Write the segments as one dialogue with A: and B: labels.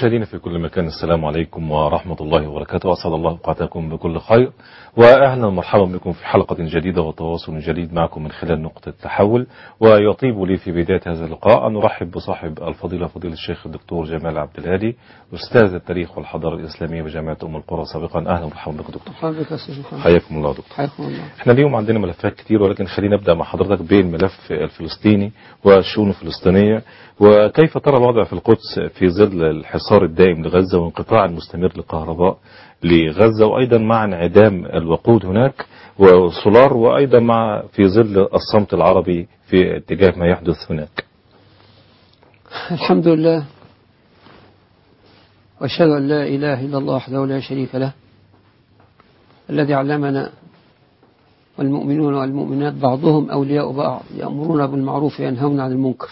A: مشاهدينا في كل مكان السلام عليكم ورحمة الله وبركاته أسعد الله أوقاتكم بكل خير وأهلا ومرحبا بكم في حلقة جديدة وتواصل جديد معكم من خلال نقطة التحول ويطيب لي في بداية هذا اللقاء أن أرحب بصاحب الفضيلة فضيلة الشيخ الدكتور جمال عبد الهادي أستاذ التاريخ والحضارة الإسلامية بجامعة أم القرى سابقا أهلا ومرحبا بك دكتور
B: حضرتك يا أستاذ محمد
A: حياكم الله دكتور
B: حياكم الله
A: احنا اليوم عندنا ملفات كتير ولكن خلينا نبدأ مع حضرتك بالملف الفلسطيني والشؤون الفلسطينية وكيف ترى الوضع في القدس في ظل الحصار الدائم لغزة وانقطاع المستمر للكهرباء لغزة وأيضا مع انعدام الوقود هناك والسولار وأيضا مع في ظل الصمت العربي في اتجاه ما يحدث هناك
B: الحمد لله وأشهد أن لا إله إلا الله وحده لا شريك له الذي علمنا والمؤمنون والمؤمنات بعضهم أولياء بعض يأمرون بالمعروف وينهون عن المنكر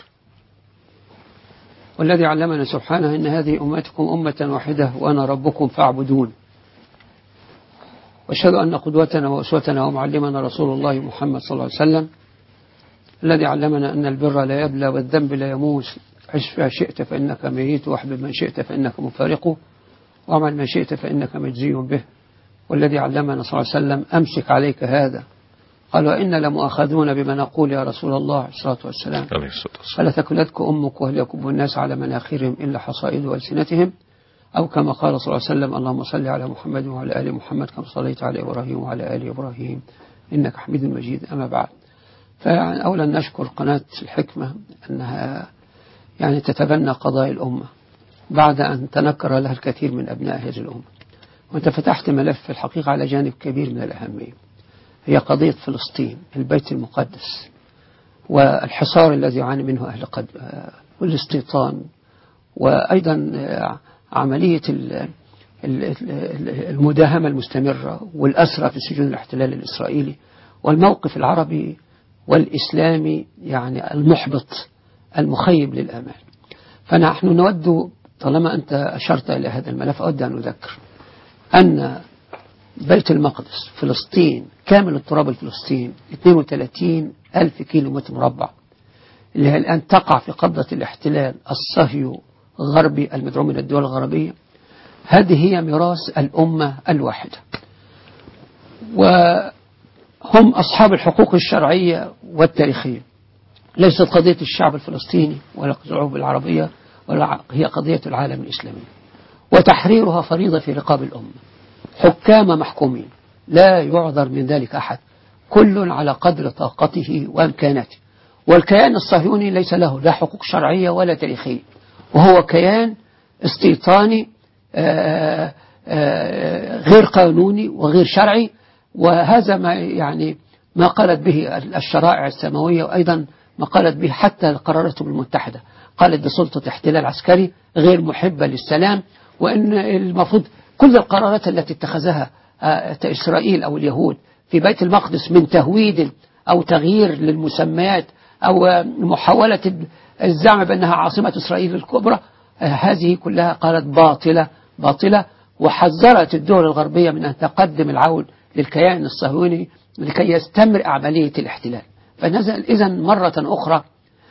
B: والذي علمنا سبحانه إن هذه أمتكم أمة واحدة وأنا ربكم فاعبدون واشهد أن قدوتنا وأسوتنا ومعلمنا رسول الله محمد صلى الله عليه وسلم الذي علمنا أن البر لا يبلى والذنب لا يموس عش ما شئت فإنك ميت واحبب من شئت فإنك مفارقه واعمل ما شئت فإنك مجزي به والذي علمنا صلى الله عليه وسلم أمسك عليك هذا قال وإن لمؤاخذون بما نقول يا رسول الله عليه الصلاة والسلام
A: عليه الصلاة والسلام
B: فلا تكلتك أمك وهل يكب الناس على مناخرهم إلا حصائد ألسنتهم أو كما قال صلى الله عليه وسلم اللهم صل على محمد وعلى آل محمد كما صليت على إبراهيم وعلى آل إبراهيم إنك حميد مجيد أما بعد فيعني أولا نشكر قناة الحكمة أنها يعني تتبنى قضايا الأمة بعد أن تنكر لها الكثير من أبناء هذه الأمة وأنت فتحت ملف في الحقيقة على جانب كبير من الأهمية هي قضية فلسطين البيت المقدس والحصار الذي يعاني منه أهل قد والاستيطان وأيضا عملية المداهمة المستمرة والأسرى في سجون الاحتلال الإسرائيلي والموقف العربي والإسلامي يعني المحبط المخيب للآمال فنحن نود طالما أنت أشرت إلى هذا الملف أود أن أذكر أن بيت المقدس فلسطين كامل التراب الفلسطيني 32 ألف كيلو متر مربع اللي هي الآن تقع في قبضة الاحتلال الصهيو غربي المدعوم من الدول الغربية هذه هي ميراث الأمة الواحدة وهم أصحاب الحقوق الشرعية والتاريخية ليست قضية الشعب الفلسطيني ولا الشعوب العربية ولا هي قضية العالم الإسلامي وتحريرها فريضة في رقاب الأمة حكام محكومين لا يعذر من ذلك أحد كل على قدر طاقته وإمكاناته والكيان الصهيوني ليس له لا حقوق شرعية ولا تاريخية وهو كيان استيطاني آآ آآ غير قانوني وغير شرعي وهذا ما يعني ما قالت به الشرائع السماوية وأيضا ما قالت به حتى قراراتهم المتحدة قالت بسلطة احتلال عسكري غير محبة للسلام وأن المفروض كل القرارات التي اتخذها إسرائيل أو اليهود في بيت المقدس من تهويد أو تغيير للمسميات أو محاولة الزعم بأنها عاصمة إسرائيل الكبرى هذه كلها قالت باطلة باطلة وحذرت الدول الغربية من أن تقدم العون للكيان الصهيوني لكي يستمر عملية الاحتلال فنزل إذا مرة أخرى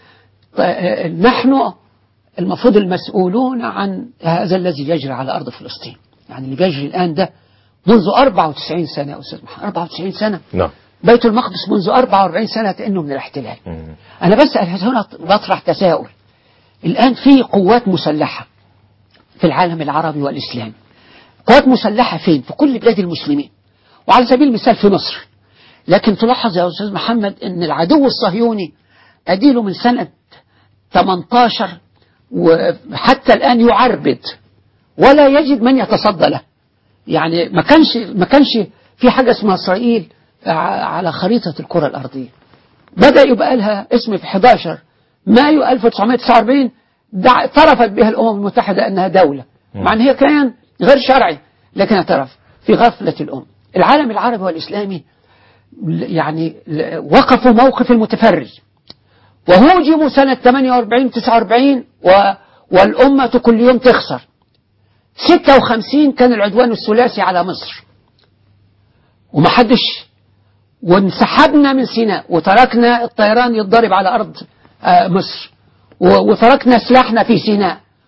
B: نحن المفروض المسؤولون عن هذا الذي يجري على أرض فلسطين يعني اللي بيجري الآن ده منذ 94 سنة يا أستاذ محمد 94 سنة
A: نعم
B: بيت المقدس منذ 44 سنة كأنه من الاحتلال
A: مم.
B: أنا بسأل هنا بطرح تساؤل الآن في قوات مسلحة في العالم العربي والإسلامي قوات مسلحة فين في كل بلاد المسلمين وعلى سبيل المثال في مصر لكن تلاحظ يا أستاذ محمد أن العدو الصهيوني أديله من سنة 18 وحتى الآن يعربد ولا يجد من يتصدى له يعني ما كانش ما كانش في حاجة اسمها إسرائيل على خريطة الكرة الأرضية بدأ يبقى لها اسم في 11 مايو 1949 دع- اعترفت بها الأمم المتحدة أنها دولة مع أن هي كيان غير شرعي لكن اعترف في غفلة الأم العالم العربي والإسلامي يعني وقفوا موقف المتفرج وهوجموا سنة 48 49 و والأمة كل يوم تخسر 56 كان العدوان الثلاثي على مصر ومحدش وانسحبنا من سيناء وتركنا الطيران يتضرب على أرض آه، مصر و- وتركنا سلاحنا في سيناء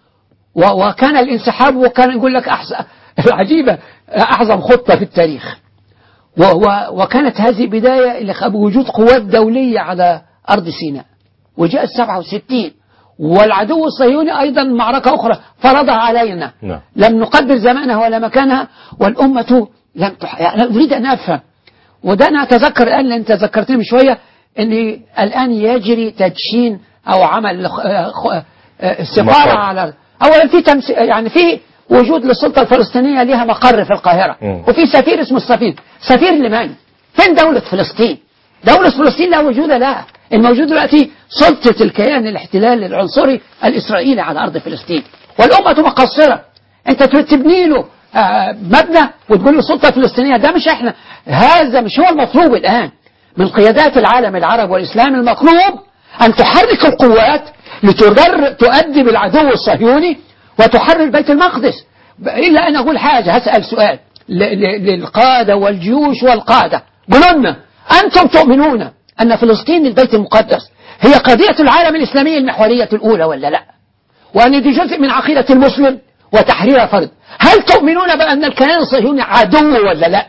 B: و- وكان الانسحاب وكان يقول لك أحسن العجيبة أعظم خطة في التاريخ و- و- وكانت هذه بداية إلى بوجود قوات دولية على أرض سيناء وجاء 67 والعدو الصهيوني أيضا معركة أخرى فرضها علينا
A: نعم.
B: لم نقدر زمانها ولا مكانها والأمة لم تح... يعني أنا أريد أن أفهم وده أنا أتذكر الآن لأن تذكرتني من شوية أن الآن يجري تدشين أو عمل آه، خ- آه، سفارة
A: مقر.
B: على أولا في تمس... يعني في وجود للسلطة الفلسطينية لها مقر في القاهرة
A: مم.
B: وفي سفير اسمه السفير سفير لمن؟ فين دولة فلسطين؟ دولة فلسطين لا وجود لها الموجود دلوقتي سلطة الكيان الاحتلال العنصري الإسرائيلي على أرض فلسطين والأمة مقصرة أنت تريد تبني له آه، مبنى وتقول له سلطة فلسطينية ده مش احنا هذا مش هو المطلوب الآن من قيادات العالم العربي والإسلامي المطلوب أن تحرك القوات لتجر تؤدي بالعدو الصهيوني وتحرر بيت المقدس إلا أن أقول حاجة هسأل سؤال ل- ل- للقادة والجيوش والقادة قولوا لنا أنتم تؤمنون أن فلسطين البيت المقدس هي قضية العالم الإسلامي المحورية الأولى ولا لا وأن دي جزء من عقيدة المسلم وتحرير فرد هل تؤمنون بأن الكيان الصهيوني عدو ولا لا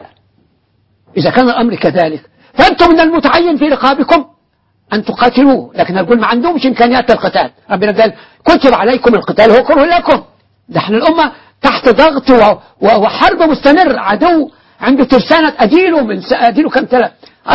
B: إذا كان الأمر كذلك فأنتم من المتعين في رقابكم أن تقاتلوه لكن نقول ما عندهمش إمكانيات القتال ربنا قال كتب عليكم القتال هو كره لكم ده احنا الأمة تحت ضغط و- و- وحرب مستمر عدو عنده ترسانة أديله من س- أديله كم تلا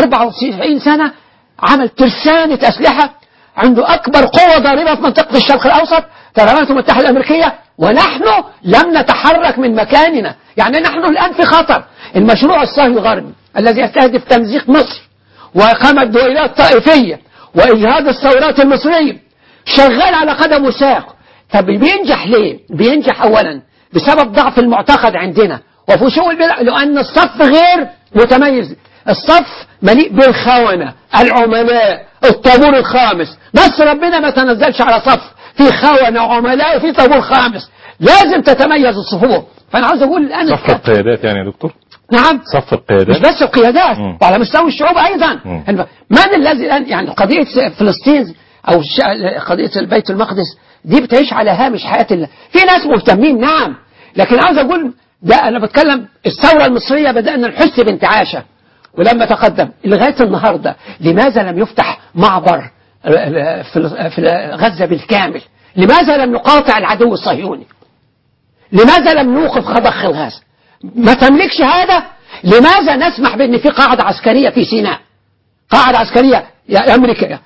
B: 94 سنة عمل ترسانة أسلحة عنده أكبر قوة ضاربة في منطقة الشرق الأوسط الولايات المتحدة الأمريكية ونحن لم نتحرك من مكاننا يعني نحن الآن في خطر المشروع الصهيوني الغربي الذي يستهدف تمزيق مصر وإقامة دويلات طائفية وإجهاد الثورات المصرية شغال على قدم وساق طب بينجح ليه؟ بينجح أولا بسبب ضعف المعتقد عندنا وفشو البدع لأن الصف غير متميز الصف مليء بالخونة العملاء الطابور الخامس بس ربنا ما تنزلش على صف في خونة وعملاء وفي طابور خامس لازم تتميز الصفوف فأنا عاوز أقول الآن
A: صف القيادات يعني يا دكتور
B: نعم
A: صف
B: مش
A: القيادات
B: بس القيادات
A: مم.
B: وعلى مستوى الشعوب أيضا
A: مم.
B: الم- من الذي الآن يعني قضية فلسطين أو الش- قضية البيت المقدس دي بتعيش على هامش حياة الله في ناس مهتمين نعم لكن عاوز أقول ده أنا بتكلم الثورة المصرية بدأنا نحس بانتعاشة ولما تقدم لغاية النهاردة لماذا لم يفتح معبر آه، في في غزة بالكامل لماذا لم نقاطع العدو الصهيوني لماذا لم نوقف خضخ الغاز ما تملكش هذا لماذا نسمح بأن في قاعدة عسكرية في سيناء قاعدة عسكرية يا أمريكا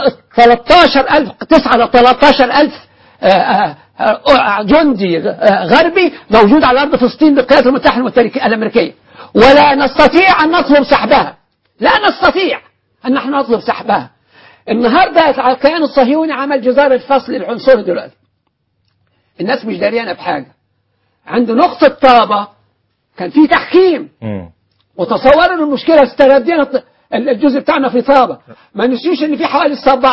B: 13000 9 ل 13000 آه، آه، آه، جندي آه، غربي موجود على أرض فلسطين بالقيادة المتحدة الأمريكية- الأمريكية ولا نستطيع أن نطلب سحبها لا نستطيع أن نحن نطلب سحبها النهاردة الكيان الصهيوني عمل جزار الفصل العنصري دلوقتي الناس مش داريانة بحاجة عنده نقطة طابة كان في تحكيم
A: مم.
B: وتصوروا ان المشكله استردينا الط- الجزء بتاعنا في طابه ما نسيوش ان في حوالي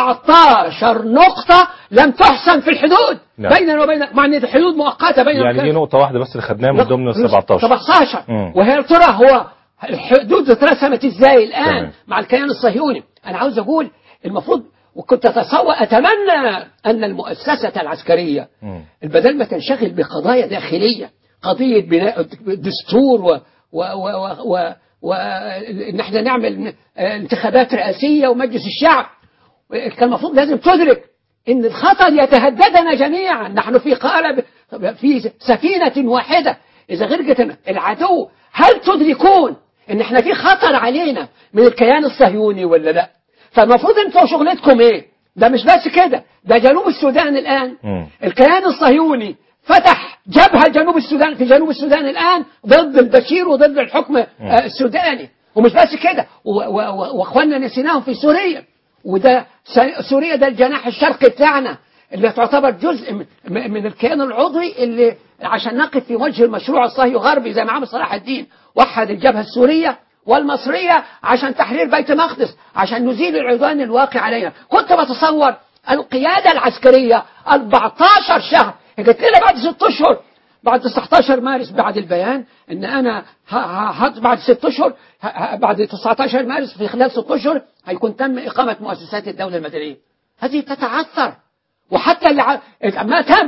B: 17 نقطه لم تحسن في الحدود
A: نعم.
B: بيننا وبين مع ان الحدود مؤقته بين
A: يعني دي نقطة واحدة بس اللي خدناها من ضمن ال 17
B: 17
A: مم.
B: وهي يا ترى هو الحدود اترسمت ازاي الان
A: تمام.
B: مع الكيان الصهيوني انا عاوز اقول المفروض وكنت اتصور اتمنى ان المؤسسه العسكريه
A: مم.
B: بدل ما تنشغل بقضايا داخلية قضية بناء دستور و و و و, و, و ان احنا نعمل انتخابات رئاسية ومجلس الشعب كان المفروض لازم تدرك ان الخطر يتهددنا جميعا نحن في قالب في سفينة واحدة اذا غرقت العدو هل تدركون ان احنا في خطر علينا من الكيان الصهيوني ولا لا فالمفروض انتوا شغلتكم ايه ده مش بس كده ده جنوب السودان الان
A: مم.
B: الكيان الصهيوني فتح جبهة جنوب السودان في جنوب السودان الآن ضد البشير وضد الحكم آه، السوداني ومش بس كده و- و- و- واخواننا نسيناهم في سوريا وده س- سوريا ده الجناح الشرقي بتاعنا اللي تعتبر جزء من- م- من الكيان العضوي اللي عشان نقف في وجه المشروع الصهيوني غربي زي ما عمل صلاح الدين وحد الجبهة السورية والمصرية عشان تحرير بيت مقدس عشان نزيل العدوان الواقع علينا كنت بتصور القيادة العسكرية 14 شهر قلت لنا بعد 6 اشهر بعد 19 مارس بعد البيان ان انا ه- ه- ه- بعد 6 اشهر ه- ه- بعد 19 مارس في خلال 6 اشهر هيكون تم اقامه مؤسسات الدوله المدنيه هذه تتعثر وحتى اللي ع- ما تم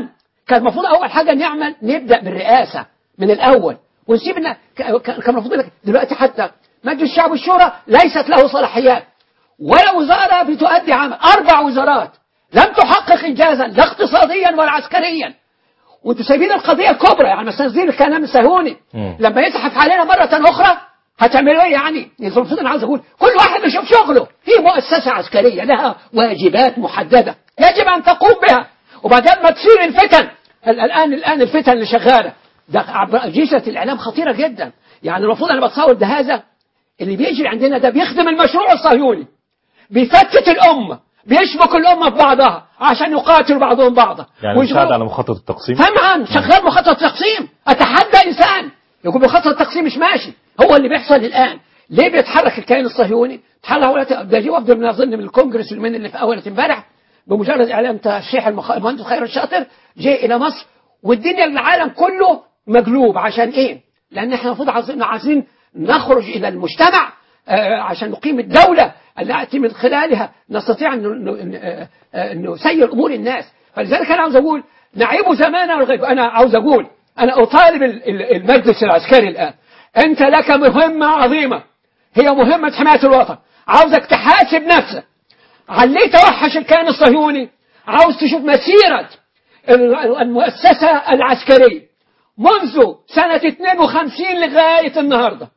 B: كان المفروض اول حاجه نعمل نبدا بالرئاسه من الاول ونسيب النا- ك- ك- كان المفروض لك دلوقتي حتى مجلس الشعب والشورى ليست له صلاحيات ولا وزاره بتؤدي عمل اربع وزارات لم تحقق انجازا لا اقتصاديا ولا عسكريا وانتوا سايبين القضيه الكبرى يعني مستنزلين الكلام الصهيوني
A: مم.
B: لما يزحف علينا مره اخرى هتعملوا ايه يعني؟ المفروض انا عاوز اقول كل واحد يشوف شغله في مؤسسه عسكريه لها واجبات محدده يجب ان تقوم بها وبعدين ما تصير الفتن ال- الان الان الفتن اللي شغاله ده عبر اجهزه الاعلام خطيره جدا يعني المفروض انا بتصور ده هذا اللي بيجري عندنا ده بيخدم المشروع الصهيوني بيفتت الامه بيشبك الامه في بعضها عشان يقاتلوا بعضهم بعضا
A: يعني
B: ويشغلوا-
A: مساعد على مخطط التقسيم
B: طبعا شغال مخطط تقسيم اتحدى انسان يقول مخطط التقسيم مش ماشي هو اللي بيحصل الان ليه بيتحرك الكيان الصهيوني تحرك ولا ده جه وفد من اظن من الكونجرس من اللي في اول امبارح بمجرد اعلان ترشيح المخ- المهندس خير الشاطر جاء الى مصر والدنيا العالم كله مقلوب عشان ايه لان احنا المفروض عايزين عايزين نخرج الى المجتمع آه، عشان نقيم الدولة التي من خلالها نستطيع أن ن- آه، آه، أن نسير أمور الناس فلذلك أنا عاوز أقول نعيب زمانا والغيب أنا عاوز أقول أنا أطالب ال- ال- المجلس العسكري الآن أنت لك مهمة عظيمة هي مهمة حماية الوطن عاوزك تحاسب نفسك عليه توحش الكيان الصهيوني عاوز تشوف مسيرة ال- المؤسسة العسكرية منذ سنة 52 لغاية النهاردة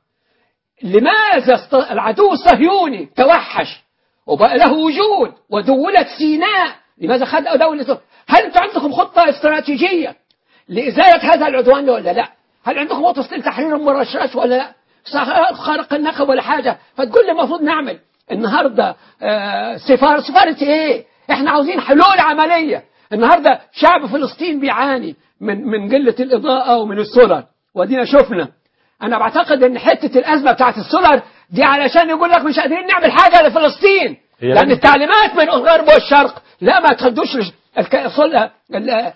B: لماذا است- العدو الصهيوني توحش وبقى له وجود ودولة سيناء لماذا خد دولة هل انتم عندكم خطة استراتيجية لإزالة هذا العدوان ولا لا هل عندكم خطة لتحرير أم الرشاش ولا لا صح- خرق النقب ولا حاجة فتقول لي المفروض نعمل النهاردة آه، سفارة سفارة ايه احنا عاوزين حلول عملية النهاردة شعب فلسطين بيعاني من من قلة الإضاءة ومن السولر ودينا شفنا انا بعتقد ان حته الازمه بتاعت السولر دي علشان يقول لك مش قادرين نعمل حاجه لفلسطين
A: هي
B: لان
A: لجنة-
B: التعليمات من الغرب والشرق لا ما تخدوش الك- الصل- ال- ال-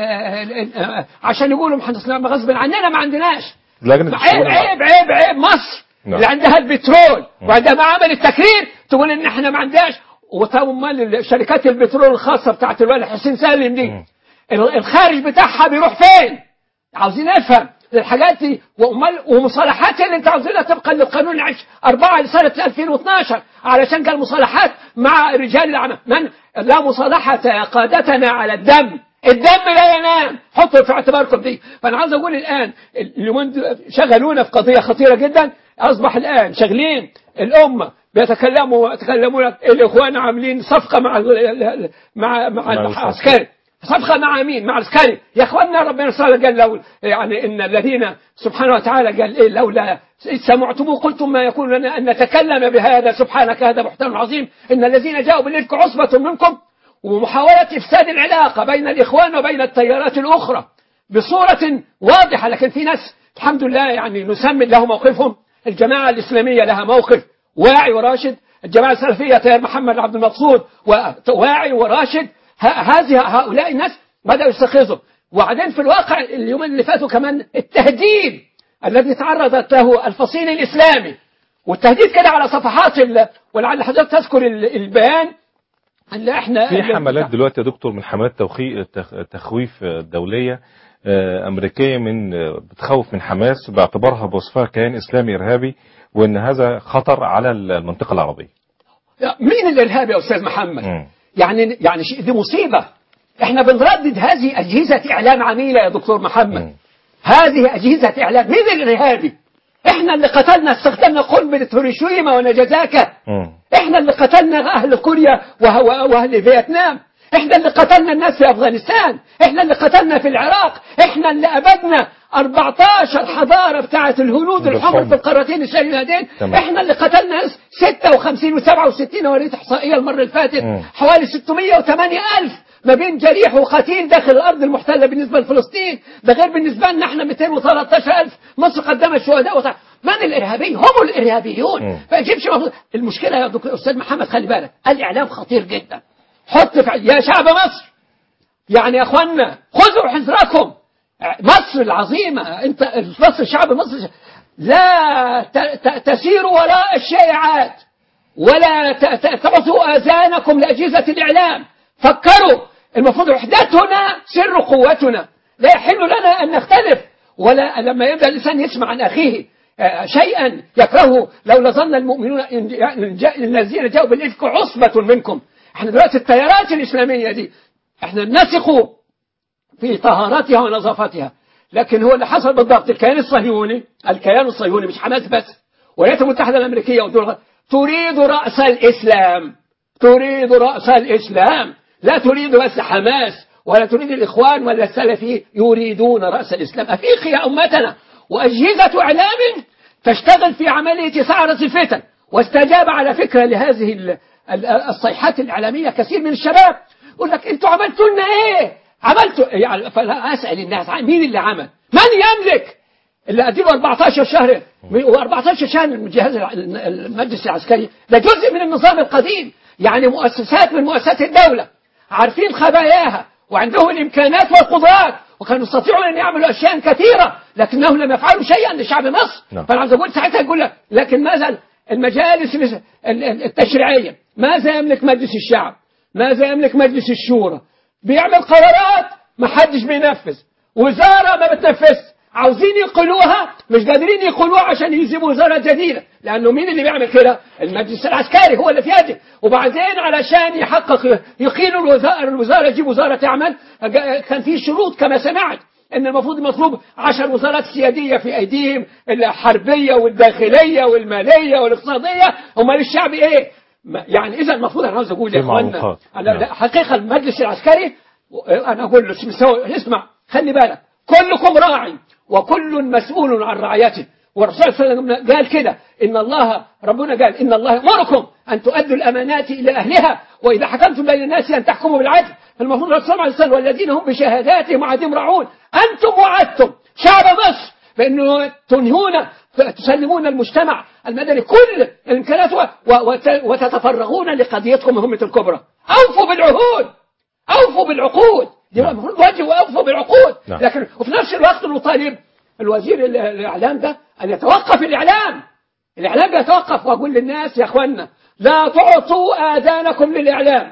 B: ال- ال- عشان يقولوا محدثنا غصب عننا ما عندناش
A: لجنة
B: عيب
A: الشؤون
B: عيب عيب عيب مصر
A: نعم.
B: اللي عندها البترول وعندما عمل التكرير تقول ان احنا ما عندناش وطب امال شركات البترول الخاصه بتاعت الوالد حسين سالم دي
A: مم.
B: ال- الخارج بتاعها بيروح فين؟ عاوزين نفهم الحاجات دي وامال ومصالحات اللي انت عاوزينها طبقا للقانون العش 4 لسنه 2012 علشان قال مصالحات مع رجال الاعمال من لا مصالحه يا قادتنا على الدم الدم لا ينام حطوا في اعتباركم دي فانا عاوز اقول الان اليومين دول شغلونا في قضيه خطيره جدا اصبح الان شغلين الامه بيتكلموا يتكلمون الاخوان عاملين صفقه مع ال- مع مع العسكري صفقة مع مين؟ مع العسكري يا اخوانا ربنا سبحانه قال لو يعني ان الذين سبحانه وتعالى قال ايه لولا إذ سمعتموه قلتم ما يكون لنا ان نتكلم بهذا سبحانك هذا بهتان عظيم ان الذين جاءوا بالإفك عصبة منكم ومحاولة افساد العلاقة بين الاخوان وبين التيارات الاخرى بصورة واضحة لكن في ناس الحمد لله يعني نسمي له موقفهم الجماعة الإسلامية لها موقف واعي وراشد الجماعة السلفية تيار محمد عبد المقصود واعي وراشد ه- هذه هؤلاء الناس بدأوا يستيقظوا وبعدين في الواقع اليومين اللي فاتوا كمان التهديد الذي تعرضت له الفصيل الإسلامي والتهديد كده على صفحات ال... ولعل حضرتك تذكر ال- البيان اللي احنا
A: في حملات دلوقتي يا دكتور من حملات توخي... تخ- تخويف دولية آه، أمريكية من آه، بتخوف من حماس باعتبارها بوصفها كيان إسلامي إرهابي وأن هذا خطر على المنطقة العربية
B: مين الإرهاب يا أستاذ محمد
A: مم.
B: يعني يعني شيء- دي مصيبة احنا بنردد هذه أجهزة إعلام عميلة يا دكتور محمد
A: مم.
B: هذه أجهزة إعلام مين الإرهابي احنا اللي قتلنا استخدمنا قنبلة هيروشيما وناجازاكا
A: مم.
B: احنا اللي قتلنا اهل كوريا وه- واهل فيتنام احنا اللي قتلنا الناس في افغانستان احنا اللي قتلنا في العراق احنا اللي ابدنا 14 حضاره بتاعت الهنود الحمر
A: بالحمر.
B: في القارتين الشريفتين
A: تمام.
B: احنا اللي قتلنا ناس 56 و67 وريت احصائيه المره اللي فاتت
A: مم.
B: حوالي 608 الف ما بين جريح وقتيل داخل الارض المحتله بالنسبه لفلسطين ده غير بالنسبه لنا احنا 213 الف مصر قدمت شهداء وطع. من الارهابي هم الارهابيون
A: مم.
B: فاجيبش مفروض. المشكله يا دكتور استاذ محمد خلي بالك الاعلام خطير جدا حط في يا شعب مصر يعني يا اخوانا خذوا حذركم مصر العظيمه انت مصر شعب مصر لا ت- ت- تسيروا وراء الشائعات ولا ت- ت- تعطوا اذانكم لاجهزه الاعلام فكروا المفروض وحدتنا سر قوتنا لا يحل لنا أن نختلف ولا لما يبدأ الإنسان يسمع عن أخيه آه، شيئا يكرهه لو ظن المؤمنون إن جاء- جاء- الذين جاءوا بالإفك عصبة منكم احنا دلوقتي التيارات الإسلامية دي احنا نثق في طهارتها ونظافتها لكن هو اللي حصل بالضبط الكيان الصهيوني الكيان الصهيوني مش حماس بس والولايات المتحدة الأمريكية والدول تريد رأس الإسلام تريد رأس الإسلام لا تريد بس حماس ولا تريد الإخوان ولا السلفي يريدون رأس الإسلام أفيقي يا أمتنا وأجهزة إعلام تشتغل في عملية سعرة الفتن واستجاب على فكرة لهذه ال- ال- الصيحات الإعلامية كثير من الشباب يقول لك أنتوا عملتوا لنا إيه عملتوا يعني فلا أسأل الناس مين اللي عمل من يملك اللي أديله 14 شهر و14 شهر من جهاز الع- المجلس العسكري ده جزء من النظام القديم يعني مؤسسات من مؤسسات الدولة عارفين خباياها وعندهم الإمكانات والقدرات وكانوا يستطيعون أن يعملوا أشياء كثيرة لكنهم لم يفعلوا شيئا لشعب مصر
A: نعم.
B: فأنا عاوز أقول ساعتها يقول لك لكن ماذا المجالس ال- ال- التشريعية ماذا يملك مجلس الشعب ماذا يملك مجلس الشورى بيعمل قرارات ما حدش بينفذ وزارة ما بتنفذش عاوزين يقولوها مش قادرين يقولوها عشان يجيبوا وزارة جديدة لأنه مين اللي بيعمل كده المجلس العسكري هو اللي في يده وبعدين علشان يحقق يقيلوا الوزارة, الوزارة يجيب وزارة تعمل جا- كان في شروط كما سمعت ان المفروض مطلوب عشر وزارات سيادية في ايديهم الحربية والداخلية والمالية والاقتصادية امال الشعب ايه ما- يعني اذا المفروض انا عاوز اقول يا
A: في
B: اخوانا
A: معوقات.
B: أنا
A: نعم.
B: لا حقيقة المجلس العسكري أنا أقول له سو- اسمع خلي بالك كلكم راع وكل مسؤول عن رعيته والرسول صلى الله عليه وسلم قال كده إن الله ربنا قال إن الله يأمركم أن تؤدوا الأمانات إلى أهلها وإذا حكمتم بين الناس أن تحكموا بالعدل فالمفروض الرسول صلى الله عليه وسلم والذين هم بشهاداتهم وعدهم راعون أنتم وعدتم شعب مصر بأنه تنهون تسلمون المجتمع المدني كل الإمكانات و- وت- وتتفرغون لقضيتكم مهمة الكبرى أوفوا بالعهود أوفوا بالعقود دي
A: نعم.
B: المفروض واجب وأوفوا بالعقود
A: نعم.
B: لكن وفي نفس الوقت نطالب الوزير ال- الإعلام ده أن يتوقف الإعلام الإعلام يتوقف وأقول للناس يا أخوانا لا تعطوا آذانكم للإعلام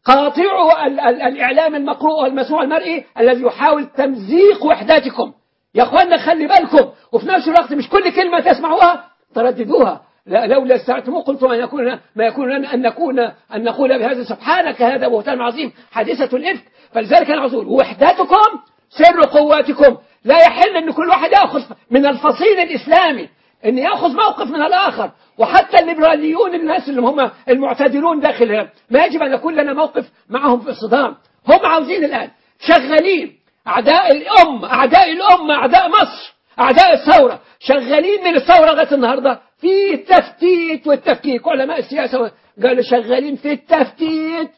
B: قاطعوا ال- ال- الإعلام المقروء والمسموع المرئي الذي يحاول تمزيق وحداتكم يا أخوانا خلي بالكم وفي نفس الوقت مش كل كلمة تسمعوها ترددوها لا لولا استعتموا قلت ما يكون لنا ما يكون لنا ان نكون ان نقول بهذا سبحانك هذا بهتان عظيم حادثه الافك فلذلك انا اقول وحدتكم سر قواتكم لا يحل ان كل واحد ياخذ من الفصيل الاسلامي ان ياخذ موقف من الاخر وحتى الليبراليون الناس اللي هم المعتدلون داخل ما يجب ان يكون لنا موقف معهم في الصدام هم عاوزين الان شغالين اعداء الام اعداء الامه اعداء مصر أعداء الثورة شغالين من الثورة لغاية النهاردة في التفتيت والتفكيك علماء السياسة قالوا شغالين في التفتيت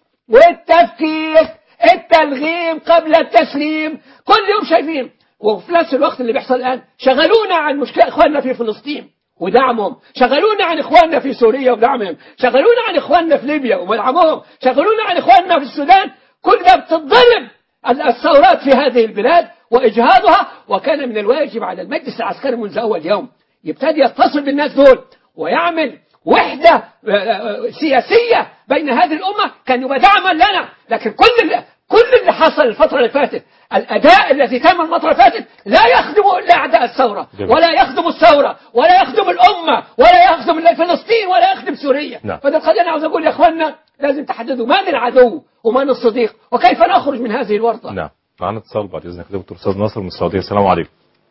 B: والتفكيك التلغيم قبل التسليم كل يوم شايفين وفي نفس الوقت اللي بيحصل الآن شغلونا عن مشكلة إخواننا في فلسطين ودعمهم شغلونا عن إخواننا في سوريا ودعمهم شغلونا عن إخواننا في ليبيا ودعمهم شغلونا عن إخواننا في السودان كل ده بتتضرب الثورات في هذه البلاد وإجهاضها وكان من الواجب على المجلس العسكري منذ أول يوم يبتدي يتصل بالناس دول ويعمل وحدة آه، آه، سياسية بين هذه الأمة كان يبقى دعما لنا لكن كل اللي كل اللي حصل الفترة اللي فاتت الأداء الذي تم الفترة اللي فاتت لا يخدم إلا أعداء الثورة
A: جميل.
B: ولا يخدم الثورة ولا يخدم الأمة ولا يخدم فلسطين ولا يخدم سوريا
A: نعم.
B: فده القضية أنا عاوز أقول يا إخواننا لازم تحددوا من العدو ومن الصديق وكيف نخرج من هذه الورطة
A: نعم معنا اتصال بعد اذنك دكتور استاذ ناصر من السعوديه السلام عليكم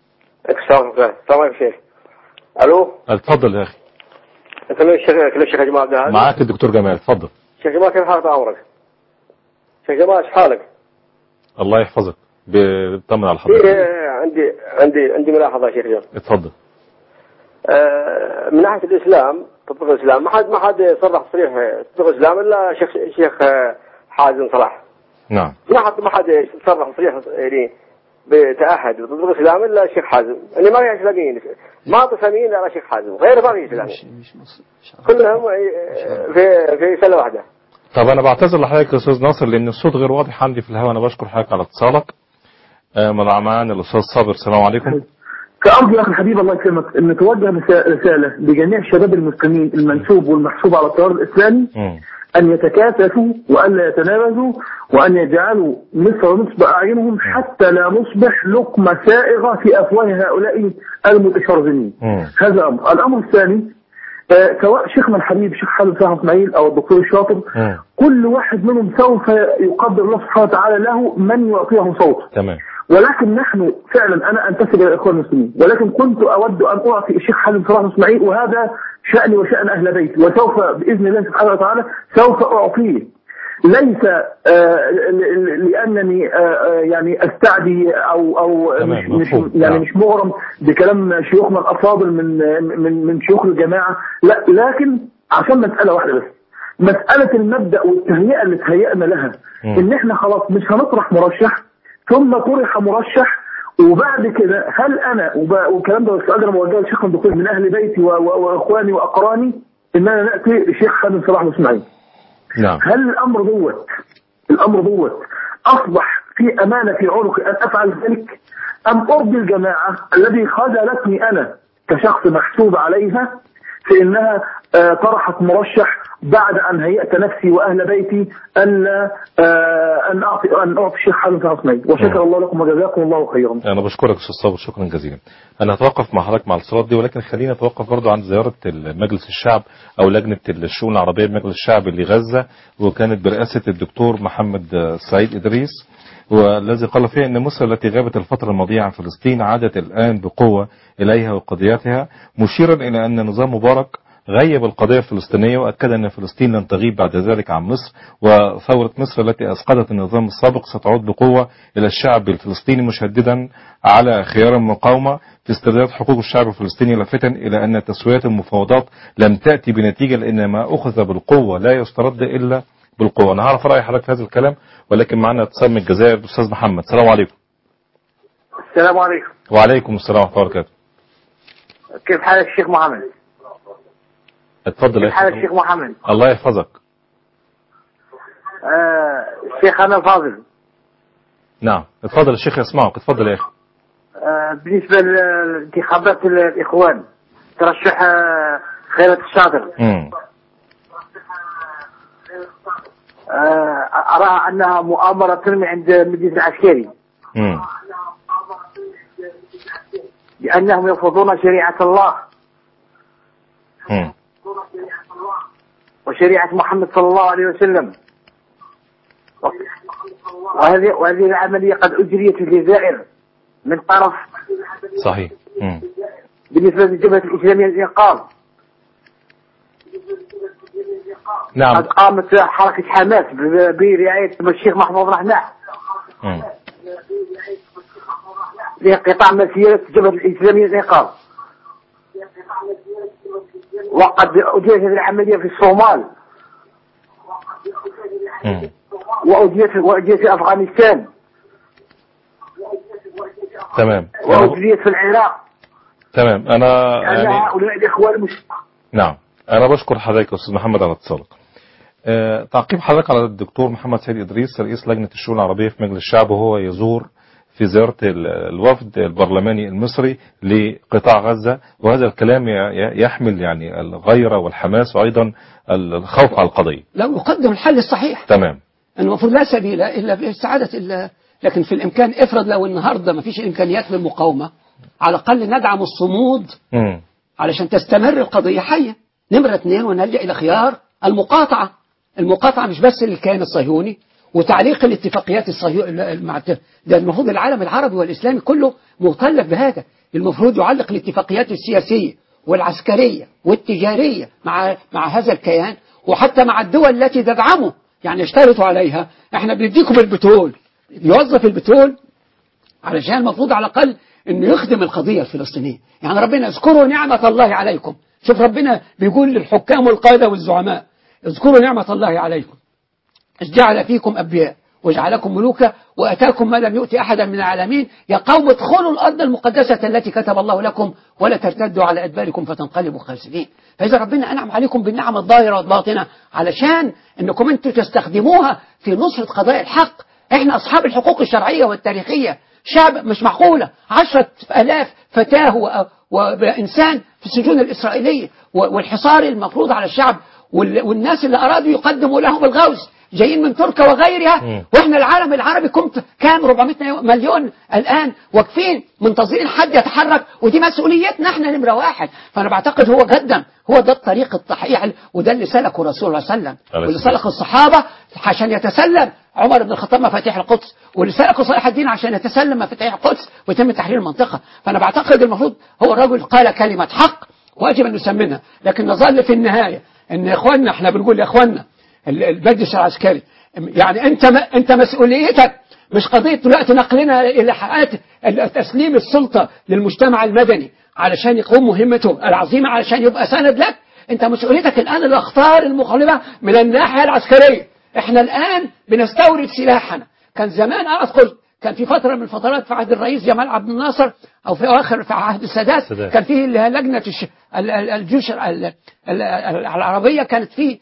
C: السلام عليكم السلام عليكم شيخ الو
A: اتفضل يا اخي
C: كلم الشيخ كلم الشيخ جمال عبد الهادي
A: معاك الدكتور جمال اتفضل
C: شيخ جمال كيف حالك عمرك؟ شيخ جمال ايش حالك؟
A: الله يحفظك بطمن على
C: في
A: حضرتك
C: آه، عندي عندي عندي ملاحظه يا شيخ جمال
A: اتفضل
C: آه، من ناحيه الاسلام تطبيق الاسلام ما حد ما حد صرح تصريح تطبيق الاسلام الا شيخ شيخ آه، حازم صلاح
A: نعم
C: ما حد ما حد صرح تصريح يعني بتأهد وتطبيق الاسلام الا الشيخ حازم اللي ما في اسلاميين ما تصامين الا الشيخ حازم غيره ما في اسلاميين
B: مش مش مصر مش عارف.
C: كلهم آه، في في سله واحده
A: طب انا بعتذر لحضرتك يا استاذ ناصر لان الصوت غير واضح عندي في الهواء انا بشكر حضرتك على اتصالك آه، مع- معانا الاستاذ صابر السلام عليكم
D: كأرجو يا أخي الحبيب الله يكرمك أن توجه رسا- رسالة لجميع الشباب المسلمين المنسوب والمحسوب على التيار الإسلامي
A: مم.
D: أن يتكاتفوا وأن لا يتنابزوا وأن يجعلوا مصر نصب أعينهم حتى لا نصبح لقمة سائغة في أفواه هؤلاء المتشرذمين
A: مم.
D: هذا أمر الأمر الثاني آه، سواء شيخنا الحبيب شيخ حازم صلاح اسماعيل او الدكتور الشاطر
A: مم.
D: كل واحد منهم سوف يقدر الله سبحانه وتعالى له من يعطيه صوته
A: تمام
D: ولكن نحن فعلا انا انتسب الى الاخوان المسلمين ولكن كنت اود ان اعطي الشيخ حازم صلاح اسماعيل وهذا شاني وشان اهل بيتي وسوف باذن الله سبحانه وتعالى سوف اعطيه ليس آه، ل- ل- لانني آه، آه، يعني استعدي او او
A: تمام،
D: مش مش
A: مفهوم.
D: يعني
A: نعم.
D: مش مغرم بكلام شيوخنا الافاضل من من من شيوخ الجماعه لا لكن عشان مساله واحده بس مساله المبدا والتهيئه اللي تهيأنا لها
A: مم.
D: ان احنا خلاص مش هنطرح مرشح ثم طرح مرشح وبعد كده هل انا وب- والكلام ده السؤال ده انا موجهه لشيخ الدكتور من اهل بيتي و- و- واخواني واقراني اننا ناتي لشيخ خالد صلاح الاسماعيلي
A: نعم
D: هل الامر دوت الامر دوت اصبح في امانه في عنقي ان افعل ذلك ام ارضي الجماعه الذي خذلتني انا كشخص محسوب عليها في انها آه، طرحت مرشح بعد ان هيأت نفسي واهل بيتي ان آه، ان اعطي ان اعطي الشيخ حازم صلاح اسماعيل وشكر
A: نعم.
D: الله لكم وجزاكم الله خيرا
A: أنا بشكرك أستاذ صابر شكرا جزيلا أنا هتوقف مع حضرتك مع الاتصالات دي ولكن خلينا نتوقف برضو عند زيارة مجلس الشعب أو لجنة الشؤون العربية بمجلس الشعب لغزة وكانت برئاسة الدكتور محمد سعيد إدريس والذي قال فيها أن مصر التي غابت الفترة الماضية عن فلسطين عادت الآن بقوة إليها وقضيتها مشيرا إلى أن نظام مبارك غيب القضية الفلسطينية وأكد أن فلسطين لن تغيب بعد ذلك عن مصر وثورة مصر التي أسقطت النظام السابق ستعود بقوة إلى الشعب الفلسطيني مشددا على خيار المقاومة في استرداد حقوق الشعب الفلسطيني لافتا إلى أن تسويات المفاوضات لم تأتي بنتيجة لأن ما أخذ بالقوة لا يسترد إلا بالقوة أنا هعرف رأي حضرتك في هذا الكلام ولكن معنا اتصال من الجزائر الأستاذ محمد السلام عليكم
C: السلام عليكم
A: وعليكم السلام ورحمة الله وبركاته
C: كيف حالك الشيخ محمد
A: اتفضل يا
C: كيف حالك
A: أخي.
C: الشيخ محمد
A: الله يحفظك
C: آه الشيخ أنا الفاضل
A: نعم اتفضل الشيخ يسمعك اتفضل يا أخي
C: آه بالنسبة لانتخابات الإخوان ترشح آه خيرة الشاطر
A: مم.
C: آه أراها أنها مؤامرة ترمي عند المجلس العسكري
A: مم.
C: لأنهم يرفضون شريعة الله
A: مم.
C: وشريعة محمد صلى الله عليه وسلم وهذه وهذه العملية قد أجريت في الجزائر من طرف
A: صحيح مم.
C: بالنسبة للجبهة الإسلامية للإنقاذ
A: نعم
C: قد قامت حركة حماس ب- برعاية الشيخ محمود رحماح
A: مم.
C: لانقطاع مسيرة الجبهة الإسلامية للإنقاذ وقد أجريت هذه العملية في الصومال
A: مم.
C: وأجريت وأجريت في أفغانستان
A: تمام أنا-
C: وأجريت في العراق
A: تمام انا
C: لأن
A: يعني
C: هؤلاء الإخوان مش
A: نعم انا بشكر حضرتك يا استاذ محمد على اتصالك آه، تعقيب حضرتك على الدكتور محمد سيد ادريس رئيس لجنه الشؤون العربيه في مجلس الشعب وهو يزور في زياره ال- الوفد البرلماني المصري لقطاع غزه وهذا الكلام ي- ي- يحمل يعني الغيره والحماس وايضا الخوف على القضيه
B: لو يقدم الحل الصحيح
A: تمام
B: أن المفروض لا سبيل إلا باستعادة ال- لكن في الإمكان افرض لو النهاردة ما فيش إمكانيات للمقاومة على الأقل ندعم الصمود
A: مم.
B: علشان تستمر القضية حية نمرة اثنين ونلجأ إلى خيار المقاطعة المقاطعة مش بس للكيان الصهيوني وتعليق الاتفاقيات الصهيونية مع الت- ده المفروض العالم العربي والإسلامي كله مكلف بهذا المفروض يعلق الاتفاقيات السياسية والعسكرية والتجارية مع مع هذا الكيان وحتى مع الدول التي تدعمه يعني يشترطوا عليها احنا بنديكم البترول يوظف البترول علشان المفروض على الأقل أنه يخدم القضية الفلسطينية يعني ربنا اذكروا نعمة الله عليكم شوف ربنا بيقول للحكام والقادة والزعماء اذكروا نعمة الله عليكم إذ جعل فيكم أنبياء وجعلكم ملوكا وأتاكم ما لم يؤت أحدا من العالمين يا قوم ادخلوا الأرض المقدسة التي كتب الله لكم ولا ترتدوا على أدباركم فتنقلبوا خاسرين فإذا ربنا أنعم عليكم بالنعم الظاهرة والباطنة علشان أنكم أنتم تستخدموها في نصرة قضايا الحق احنا أصحاب الحقوق الشرعية والتاريخية شعب مش معقولة عشرة ألاف فتاة و- وإنسان في السجون الإسرائيلية و- والحصار المفروض على الشعب وال- والناس اللي أرادوا يقدموا لهم الغوث جايين من تركيا وغيرها
A: مم.
B: واحنا العالم العربي كنت كام 400 مليون الان واقفين منتظرين حد يتحرك ودي مسؤوليتنا احنا نمره واحد فانا بعتقد هو قدم هو ده الطريق الصحيح وده اللي سلكه رسول الله صلى الله عليه وسلم
A: عليه
B: واللي
A: الصلاة
B: سلكه الصحابه عشان يتسلم عمر بن الخطاب مفاتيح القدس واللي سلكه صلاح الدين عشان يتسلم مفاتيح القدس ويتم تحرير المنطقه فانا بعتقد المفروض هو الرجل قال كلمه حق واجب ان نسمنها لكن نظل في النهايه ان يا اخواننا احنا بنقول يا اخواننا ال- المجلس العسكري يعني انت م- انت مسؤوليتك مش قضيه دلوقتي نقلنا الى حقات ال- تسليم السلطه للمجتمع المدني علشان يقوم مهمته العظيمه علشان يبقى سند لك انت مسؤوليتك الان الاخطار المخالفه من الناحيه العسكريه احنا الان بنستورد سلاحنا كان زمان اذكر كان في فتره من الفترات في عهد الرئيس جمال عبد الناصر او في اواخر في عهد السادات
A: السادات.
B: كان فيه اللي هي لجنه الش... ال- ال- الجيوش ال- ال- ال- العربيه كانت فيه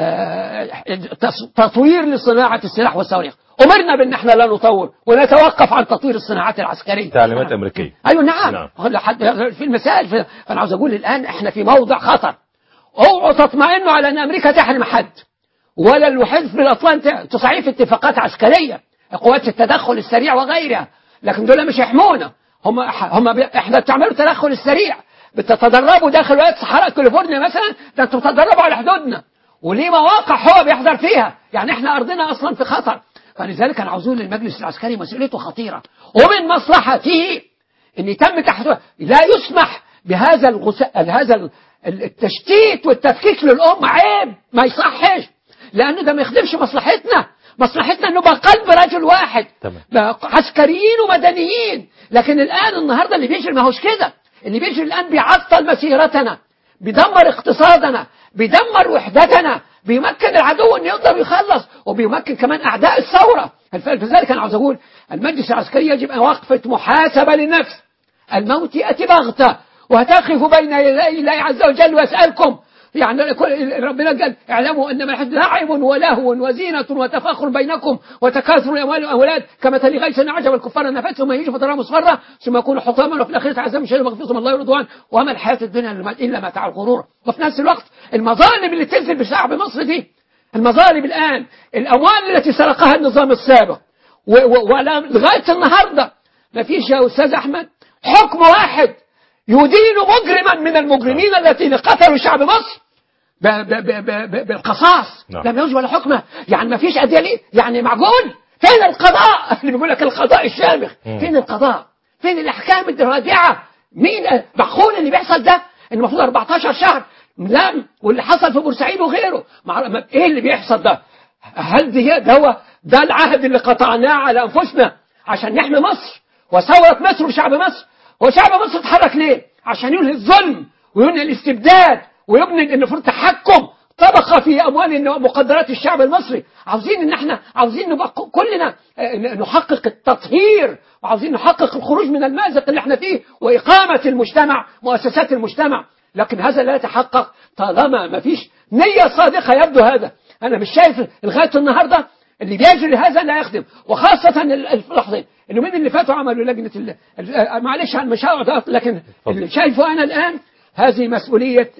B: آه، تص- تطوير لصناعه السلاح والصواريخ امرنا بان احنا لا نطور ونتوقف عن تطوير الصناعات العسكريه
A: تعليمات أمريكية
B: ايوه نعم,
A: نعم.
B: نعم. لحد في المسائل في- فانا عاوز اقول الان احنا في موضع خطر اوعوا تطمئنوا على ان امريكا تحرم حد ولا الحزب الاطلال ت- تصعيد في اتفاقات عسكريه قوات التدخل السريع وغيرها لكن دول مش يحمونا هم هم بي- احنا بتعملوا التدخل السريع بتتدربوا داخل ولايات صحراء كاليفورنيا مثلا ده انتوا بتتدربوا على حدودنا وليه مواقع هو بيحضر فيها يعني احنا ارضنا اصلا في خطر فلذلك انا عاوز اقول للمجلس العسكري مسؤوليته خطيره ومن مصلحته ان يتم تحت لا يسمح بهذا الغساء هذا ال- التشتيت والتفكيك للأمة عيب ما يصحش لأنه ده ما يخدمش مصلحتنا مصلحتنا انه نبقى قلب رجل واحد
A: تمام.
B: بقى عسكريين ومدنيين لكن الآن النهاردة اللي بيجري ما هوش كده اللي بيجري الآن بيعطل مسيرتنا بيدمر اقتصادنا بيدمر وحدتنا بيمكن العدو انه يقدر يخلص وبيمكن كمان اعداء الثوره فلذلك انا عاوز اقول المجلس العسكري يجب ان وقفه محاسبه للنفس الموت ياتي بغته وهتقف بين يدي الله عز وجل ويسالكم يعني كل- ربنا قال اعلموا انما الحج لعب ولهو وزينة وتفاخر بينكم وتكاثر الاموال والاولاد كمثل غيث اعجب الكفار نفسه ثم يجي فتراه مصفرة ثم يكون حطاما وفي الاخره عذاب شديد مغفرة من الله ورضوان وما الحياة الدنيا الا متاع الغرور وفي نفس الوقت المظالم اللي تنزل بشعب مصر دي المظالم الان الاموال التي سرقها النظام السابق و- و- ولا لغايه النهارده ما فيش يا استاذ احمد حكم واحد يدين مجرما من المجرمين الذين قتلوا شعب مصر ب- ب- ب- ب- ب- بالقصاص
A: نعم.
B: لم يوجد ولا حكمه يعني ما فيش أدلة يعني معقول فين القضاء اللي بيقول لك القضاء الشامخ
A: مم.
B: فين القضاء فين الأحكام الرادعة مين معقول اللي بيحصل ده إن المفروض 14 شهر لا واللي حصل في بورسعيد وغيره مع... ما- ايه اللي بيحصل ده هل دي ده هو ده العهد اللي قطعناه على انفسنا عشان نحمي مصر وثوره مصر وشعب مصر وشعب مصر اتحرك ليه عشان ينهي الظلم وينهي الاستبداد ويبني المفروض تحكم طبقة في أموال مقدرات الشعب المصري عاوزين إن احنا عاوزين نبقى ك- كلنا آه، نحقق التطهير وعاوزين نحقق الخروج من المأزق اللي احنا فيه وإقامة المجتمع مؤسسات المجتمع لكن هذا لا يتحقق طالما ما فيش نية صادقة يبدو هذا أنا مش شايف لغاية النهاردة اللي بيجري هذا لا يخدم وخاصة ال- ال- لحظة اليومين اللي فاتوا عملوا لجنة ال- ال- آه، معلش أنا مش هقعد أقف، لكن اللي شايفه أنا الآن هذه مسؤولية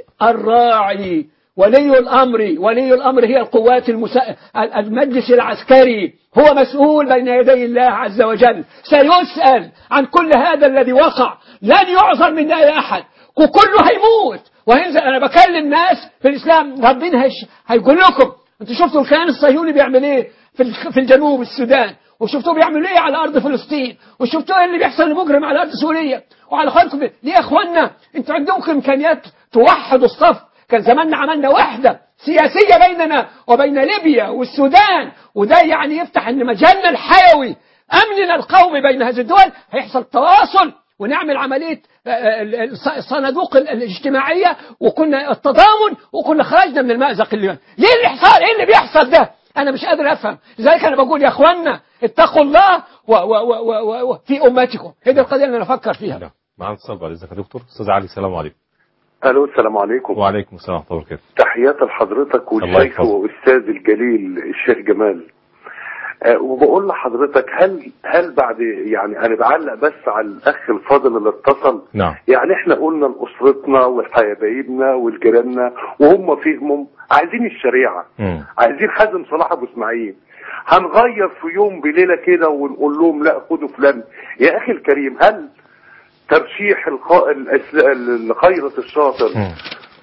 B: الراعي ولي الأمر ولي الأمر هي القوات المسا... المجلس العسكري هو مسؤول بين يدي الله عز وجل سيسأل عن كل هذا الذي وقع لن يعذر من أي أحد وكله هيموت وهينزل أنا بكلم ناس في الإسلام ربنا هيش... هيقول لكم أنتوا شفتوا الكيان الصهيوني بيعمل إيه في الخ- في الجنوب السودان وشفتوه بيعملوا ايه على ارض فلسطين وشفتوه ايه اللي بيحصل لمجرم على ارض سوريا وعلى اخوانكم ليه يا اخوانا انتوا عندكم امكانيات توحدوا الصف كان زماننا عملنا وحده سياسيه بيننا وبين ليبيا والسودان وده يعني يفتح ان مجالنا الحيوي امننا القومي بين هذه الدول هيحصل تواصل ونعمل عمليه آه، آه، الص- الصنادوق ال- الاجتماعيه وكنا التضامن وكنا خرجنا من المأزق اللي ليه اللي يحصل ايه اللي بيحصل ده انا مش قادر افهم لذلك انا بقول يا اخوانا اتقوا الله و و و و و في امتكم هي دي القضيه اللي انا افكر فيها
A: نعم معانا اتصال بعد اذنك يا دكتور استاذ علي السلام عليكم
E: الو السلام عليكم
A: وعليكم السلام ورحمه الله وبركاته
E: تحيات لحضرتك
A: الله
E: والشيخ
A: يحفظك.
E: واستاذ الجليل الشيخ جمال آه، وبقول لحضرتك هل هل بعد يعني انا بعلق بس على الاخ الفاضل اللي اتصل
A: نعم
E: يعني احنا قلنا لاسرتنا وحبايبنا والجيراننا وهم فيهم عايزين الشريعه
A: مم.
E: عايزين حازم صلاح ابو اسماعيل هنغير في يوم بليله كده ونقول لهم لا خدوا فلان يا اخي الكريم هل ترشيح الخ... الأس- الخيرة الشاطر
A: مم.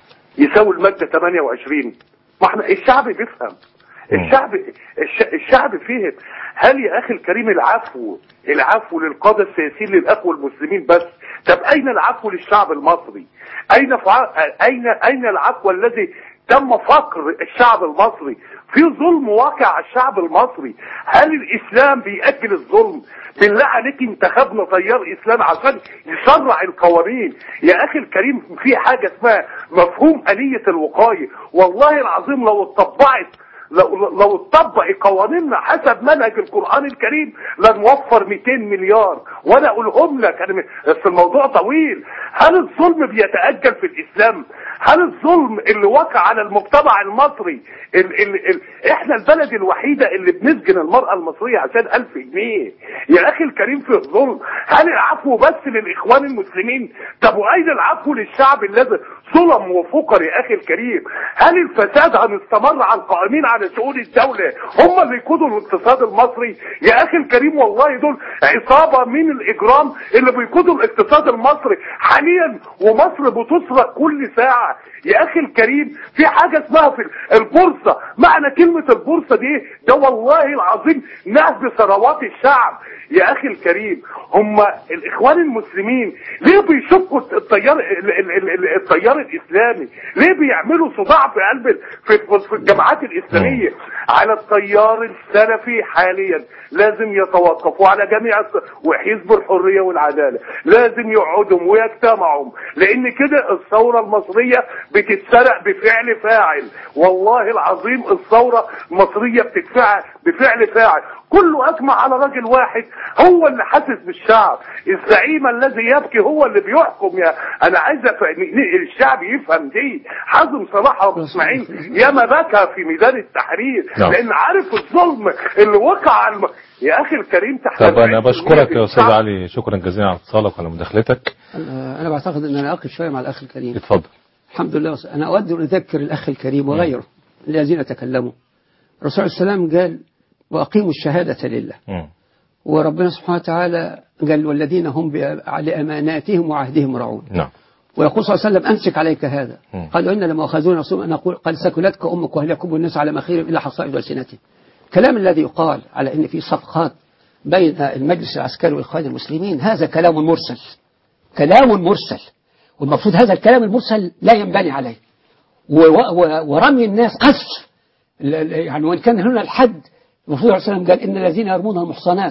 E: يساوي المادة 28 ما احنا الشعب بيفهم الشعب الش... الشعب فهم هل يا اخي الكريم العفو العفو للقادة السياسيين للاخوة المسلمين بس طب اين العفو للشعب المصري اين فع... اين اين العفو الذي تم فقر الشعب المصري في ظلم واقع على الشعب المصري هل الاسلام بيأجل الظلم بالله عليك انتخبنا تيار اسلام عشان يشرع القوانين يا اخي الكريم في حاجة اسمها مفهوم آلية الوقاية والله العظيم لو اتطبقت لو لو اتطبق قوانيننا حسب منهج القرآن الكريم لنوفر 200 مليار وانا اقولهم لك انا م- بس الموضوع طويل هل الظلم بيتأجل في الاسلام هل الظلم اللي وقع على المجتمع المصري ال ال ال احنا البلد الوحيدة اللي بنسجن المرأة المصرية عشان ألف جنيه يا اخي الكريم في الظلم هل العفو بس للاخوان المسلمين طب واين العفو للشعب الذي ظلم وفقر يا اخي الكريم هل الفساد هنستمر على القائمين على شؤون الدولة هم اللي يقودوا الاقتصاد المصري يا اخي الكريم والله دول عصابة من الاجرام اللي بيقودوا الاقتصاد المصري حاليا ومصر بتسرق كل ساعة يا اخي الكريم في حاجة اسمها في البورصة معنى كلمة البورصة دي ده والله العظيم نهب ثروات الشعب يا اخي الكريم هم الاخوان المسلمين ليه بيشقوا التيار ال- ال- ال- ال- التيار الاسلامي ليه بيعملوا صداع في قلب ال- في في الجامعات الاسلاميه على التيار السلفي حاليا لازم يتوقفوا على جميع الس- وحزب الحريه والعداله لازم يقعدوا ويجتمعوا لان كده الثوره المصريه بتتسرق بفعل فاعل والله العظيم الثوره المصريه بتتفعل بفعل فاعل كله اجمع على راجل واحد هو اللي حاسس بالشعب الزعيم الذي يبكي هو اللي بيحكم يا انا عايز أف... ن- ن- الشعب يفهم دي حازم صلاح ابو اسماعيل ياما بكى في ميدان التحرير
A: نعم.
E: لان عارف الظلم اللي وقع على الم... يا اخي الكريم تحت
A: طب انا
E: 40%
A: بشكرك يا استاذ
E: الشعب.
A: علي شكرا جزيلا على اتصالك وعلى مداخلتك
B: أنا أنا بعتقد أن أنا أقف شوية مع الأخ الكريم
A: اتفضل
B: الحمد لله وس- أنا أود أن أذكر الأخ الكريم وغيره الذين تكلموا الرسول عليه السلام قال وأقيموا الشهادة لله
A: مم.
B: وربنا سبحانه وتعالى قال والذين هم بأ- لأماناتهم وعهدهم راعون
A: نعم
B: ويقول صلى الله عليه وسلم أمسك عليك هذا
A: مم.
B: قالوا إن لما أخذونا رسول أن نقول قال سكلتك أمك وأهلكم والناس على مخير إلا حصائد ألسنتهم كلام الذي يقال على أن في صفقات بين المجلس العسكري والإخوان المسلمين هذا كلام مرسل كلام مرسل والمفروض هذا الكلام المرسل لا ينبني عليه و- و- ورمي الناس قذف ال- ال- يعني وإن كان هنا الحد المفروض عليه السلام قال إن الذين يرمون المحصنات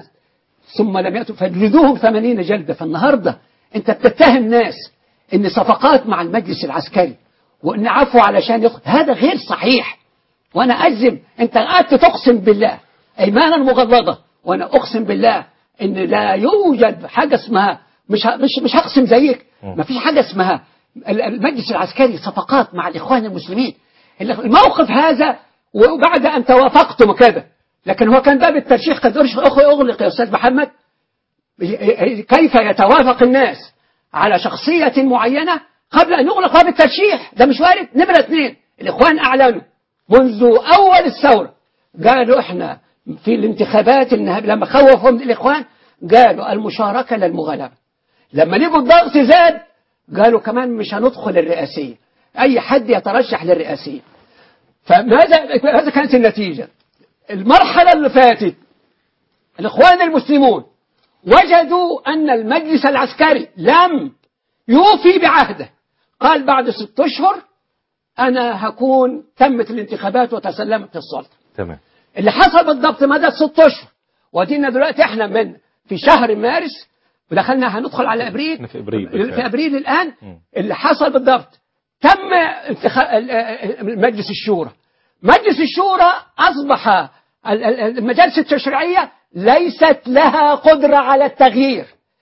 B: ثم لم يأتوا فاجلدوهم ثمانين جلدة فالنهاردة أنت بتتهم ناس إن صفقات مع المجلس العسكري وإن عفو علشان يدخل هذا غير صحيح وأنا أجزم أنت قعدت تقسم بالله أيمانا مغلظة وأنا أقسم بالله إن لا يوجد حاجة اسمها مش ه- مش مش هقسم زيك ما فيش حاجة اسمها ال- المجلس العسكري صفقات مع الإخوان المسلمين الموقف هذا وبعد أن توافقتم كذا لكن هو كان باب الترشيح قد أرش- أخ- أغلق يا أستاذ محمد كيف يتوافق الناس على شخصية معينة قبل أن يغلق باب الترشيح ده مش وارد نمرة اثنين الإخوان أعلنوا منذ أول الثورة قالوا إحنا في الانتخابات النهاب لما خوفهم الإخوان قالوا المشاركة للمغالبة لما لقوا الضغط زاد قالوا كمان مش هندخل الرئاسية أي حد يترشح للرئاسية فماذا ماذا كانت النتيجة المرحلة اللي فاتت الإخوان المسلمون وجدوا أن المجلس العسكري لم يوفي بعهده قال بعد ست أشهر أنا هكون تمت الانتخابات وتسلمت السلطة
A: تمام
B: اللي حصل بالضبط مدى ست أشهر ودينا دلوقتي احنا من في شهر مارس ودخلنا هندخل على ابريل
A: احنا في إبريل
B: في
A: بالفعل.
B: ابريل الان
A: مم.
B: اللي حصل بالضبط تم انتخاب مجلس الشورى مجلس الشورى اصبح ال- ال- المجالس التشريعيه ليست لها قدره على التغيير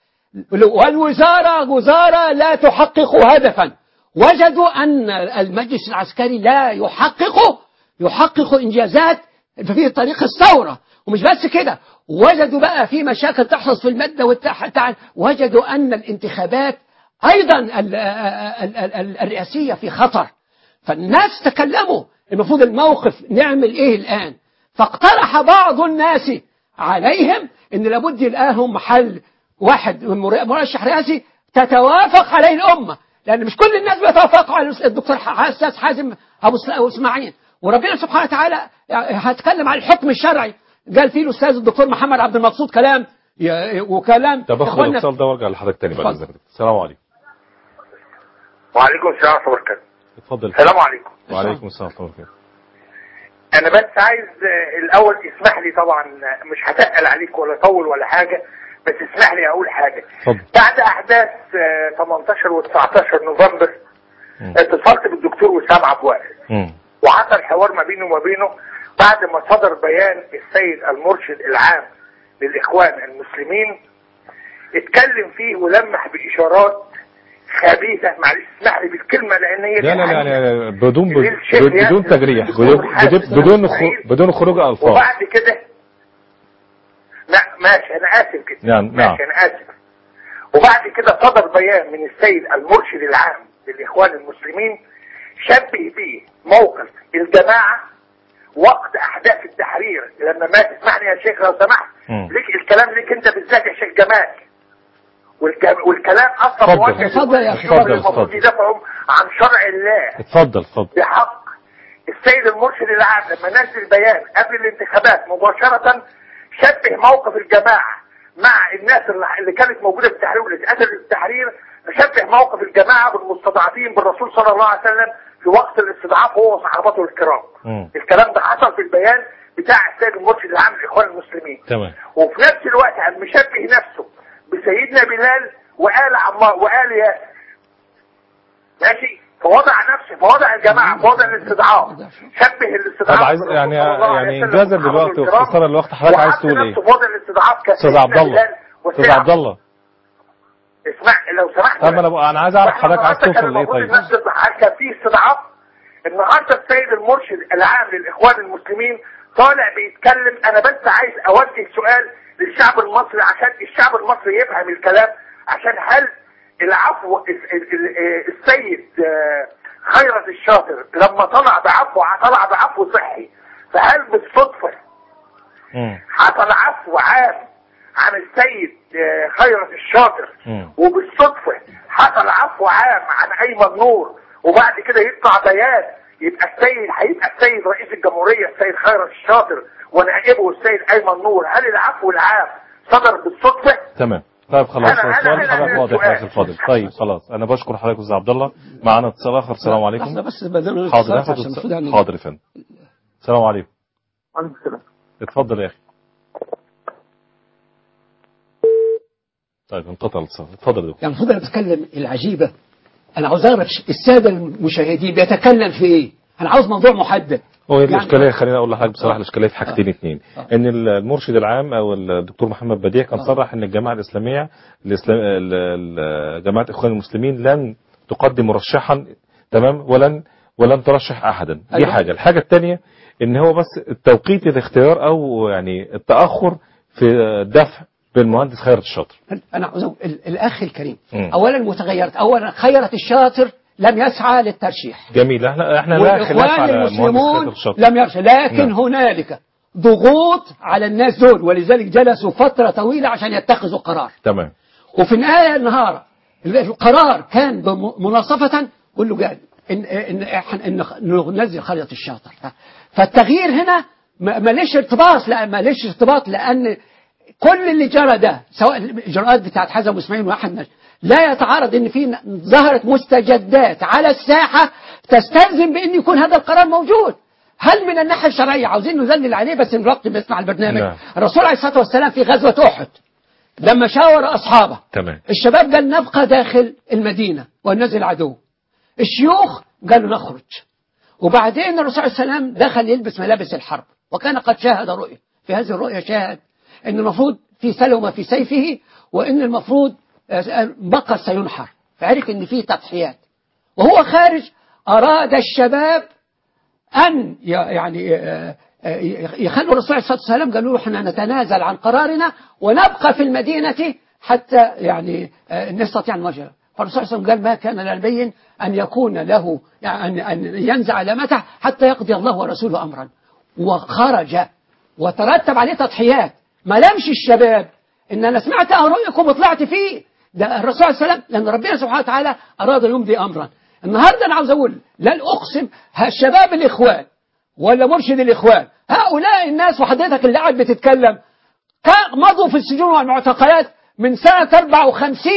B: والوزاره وزاره لا تحقق هدفا وجدوا ان المجلس العسكري لا يحقق يحقق انجازات في طريق الثوره ومش بس كده وجدوا بقى في مشاكل تحصل في المادة والتع... وجدوا أن الانتخابات أيضا ال... ال... ال... ال... الرئاسية في خطر فالناس تكلموا المفروض الموقف نعمل إيه الآن فاقترح بعض الناس عليهم أن لابد يلاقيهم محل واحد مرشح رئاسي تتوافق عليه الأمة لأن مش كل الناس بيتوافقوا على الدكتور حساس حازم أبو إسماعيل وربنا سبحانه وتعالى هتكلم عن الحكم الشرعي قال فيه الأستاذ الدكتور محمد عبد المقصود كلام وكلام
A: طب اخد الاتصال ده وارجع لحضرتك تاني بعد اذنك السلام عليكم
F: وعليكم السلام ورحمه الله وبركاته
A: اتفضل
F: السلام عليكم
A: وعليكم السلام ورحمه الله وبركاته
F: انا بس عايز الاول اسمح لي طبعا مش هتقل عليك ولا اطول ولا حاجه بس اسمح لي اقول حاجه
A: اتفضل
F: بعد احداث 18 و19 نوفمبر اتصلت بالدكتور وسام عبد الواحد وحصل حوار ما بينه وما بينه بعد ما صدر بيان السيد المرشد العام للاخوان المسلمين اتكلم فيه ولمح باشارات خبيثه معلش اسمح لي بالكلمه لان هي
A: لا لا لا, لا بدون
F: اللي الشيخ
A: بدون, بدون
F: ياسر
A: تجريح
F: الدكتور
A: بدون
F: حازم
A: بدون بدون,
F: إسماعيل.
A: خ- بدون خروج الفاظ
F: وبعد كده لا ماشي انا اسف كده
A: نعم، نعم.
F: ماشي انا اسف وبعد كده صدر بيان من السيد المرشد العام للاخوان المسلمين شبه به موقف الجماعه وقت احداث التحرير لما مات اسمعني يا شيخ لو سمحت
A: مم.
F: ليك الكلام ليك انت بالذات يا شيخ جمال والك- والكلام اصلا
A: اتفضل.
F: موجه
B: اتفضل يا أخي.
F: للشعب
A: اتفضل،
F: المفروض
A: اتفضل.
F: يدافعوا عن شرع الله
A: اتفضل اتفضل
F: بحق السيد المرشد العام لما نزل بيان قبل الانتخابات مباشرة شبه موقف الجماعة مع الناس اللي- اللي كانت موجودة في التحرير واللي اتقتلت في التحرير شبه موقف الجماعة بالمستضعفين بالرسول صلى الله عليه وسلم في وقت الاستضعاف هو وصحابته الكرام
A: مم.
F: الكلام ده حصل في البيان بتاع السيد المرشد العام للاخوان المسلمين
A: تمام
F: وفي نفس الوقت قام مشبه نفسه بسيدنا بلال وقال عمار وقال ياسر ماشي فوضع نفسه فوضع الجماعه فوضع الاستضعاف شبه الاستضعاف
A: طب عايز
F: بالرسول
A: يعني
F: صلى الله عليه
A: يعني
F: وسلم
A: انجازا
F: وصحابته
A: دلوقتي
F: الكرام،
A: واختصارا للوقت حضرتك عايز
F: وحط
A: تقول ايه؟
F: نفسه فوضع الاستضعاف
A: استاذ
F: كسيدنا
A: عبد الله
F: بلال
A: استاذ
F: وسيدنا
A: عبد الله
F: اسمع لو سمحت
A: طب انا انا عايز اعرف حضرتك عايز توصل لايه طيب؟
F: الناس كان في استضعاف النهارده السيد المرشد العام للاخوان المسلمين طالع بيتكلم انا بس عايز اوجه سؤال للشعب المصري عشان الشعب المصري يفهم الكلام عشان هل العفو ال- ال- ال- السيد آه، خيرت الشاطر لما طلع بعفو طلع بعفو صحي فهل بالصدفه
A: مم.
F: حصل عفو عام عن السيد آه، خيرت الشاطر
A: مم.
F: وبالصدفة حصل عفو عام عن أيمن نور وبعد كده يطلع بيان يبقى السيد هيبقى السيد رئيس الجمهورية السيد خيرت الشاطر ونائبه السيد أيمن نور هل العفو العام صدر بالصدفة؟
A: تمام طيب خلاص
F: أنا- أنا-
A: السؤال
F: أنا-
A: حضرتك
F: أنا
A: واضح يا اخي
F: سؤال.
A: الفاضل طيب خلاص انا بشكر حضرتك استاذ عبد الله معانا اتصال اخر السلام
B: لحظة
A: عليكم
B: بس بدل
A: حاضر
B: الاتصال
A: هاخد
B: عشان المفروض
A: اتصال.
B: يعني
A: حاضر يا فندم السلام عليكم
D: عليكم السلام
A: اتفضل يا اخي طيب انقطع الاتصال اتفضل يا دكتور
B: يعني المفروض انا اتكلم العجيبه انا عاوز اعرف الساده المشاهدين بيتكلم في ايه انا عاوز موضوع محدد
A: هو هي
B: يعني-
A: الاشكاليه خليني اقول لحضرتك بصراحه
B: آه.
A: الاشكاليه في حاجتين اثنين
B: آه.
A: ان المرشد العام او الدكتور محمد بديع كان
B: آه.
A: صرح ان الجماعه الاسلاميه الإسلام ال- ال- جماعه اخوان المسلمين لن تقدم مرشحا تمام ولن ولن ترشح احدا دي
B: أيوة.
A: حاجه الحاجه الثانيه ان هو بس التوقيت الاختيار او يعني التاخر في الدفع بالمهندس خيرت الشاطر
B: انا عاوز أقول ال- الاخ الكريم
A: مم.
B: اولا متغيرت اولا خيرت الشاطر لم يسعى للترشيح
A: جميل احنا احنا لا خلاف
B: والاخوان
A: على المهندس خيرت
B: المسلمون
A: الشاطر
B: لم يرشح لكن
A: نعم.
B: هنالك ضغوط على الناس دول ولذلك جلسوا فتره طويله عشان يتخذوا قرار
A: تمام
B: وفي النهايه النهار القرار كان مناصفه كله قال ان ان إحنا- ان ننزل خريطه الشاطر فالتغيير هنا ما- ماليش ارتباط لا ماليش ارتباط لان كل اللي جرى ده سواء الاجراءات بتاعت حزم واسماعيل واحمد لا يتعارض ان في ظهرت مستجدات على الساحه تستلزم بان يكون هذا القرار موجود هل من الناحيه الشرعيه عاوزين نذلل عليه بس نرتب نسمع البرنامج
A: نعم.
B: الرسول عليه الصلاه والسلام في غزوه احد لما شاور اصحابه
A: تمام
B: الشباب قال نبقى داخل المدينة وننزل عدو الشيوخ قالوا نخرج وبعدين الرسول عليه السلام دخل يلبس ملابس الحرب وكان قد شاهد رؤية في هذه الرؤية شاهد أن المفروض في سلومة في سيفه وأن المفروض آه، بقر سينحر فعرف أن في تضحيات وهو خارج أراد الشباب أن ي- يعني آه، آه، يخلوا الرسول عليه الصلاة والسلام قالوا له احنا نتنازل عن قرارنا ونبقى في المدينة حتى يعني آه، نستطيع أن نواجه فالرسول صلى الله عليه وسلم قال ما كان للبين أن يكون له يعني أن أن ينزع لامته حتى يقضي الله ورسوله أمرا وخرج وترتب عليه تضحيات ما لمش الشباب ان انا سمعت رؤيكم وطلعت فيه ده الرسول صلى الله عليه وسلم لان ربنا سبحانه وتعالى اراد يمضي امرا النهارده انا عاوز اقول لن اقسم الشباب الاخوان ولا مرشد الاخوان هؤلاء الناس وحضرتك اللي قاعد بتتكلم كا- مضوا في السجون والمعتقلات من سنة 54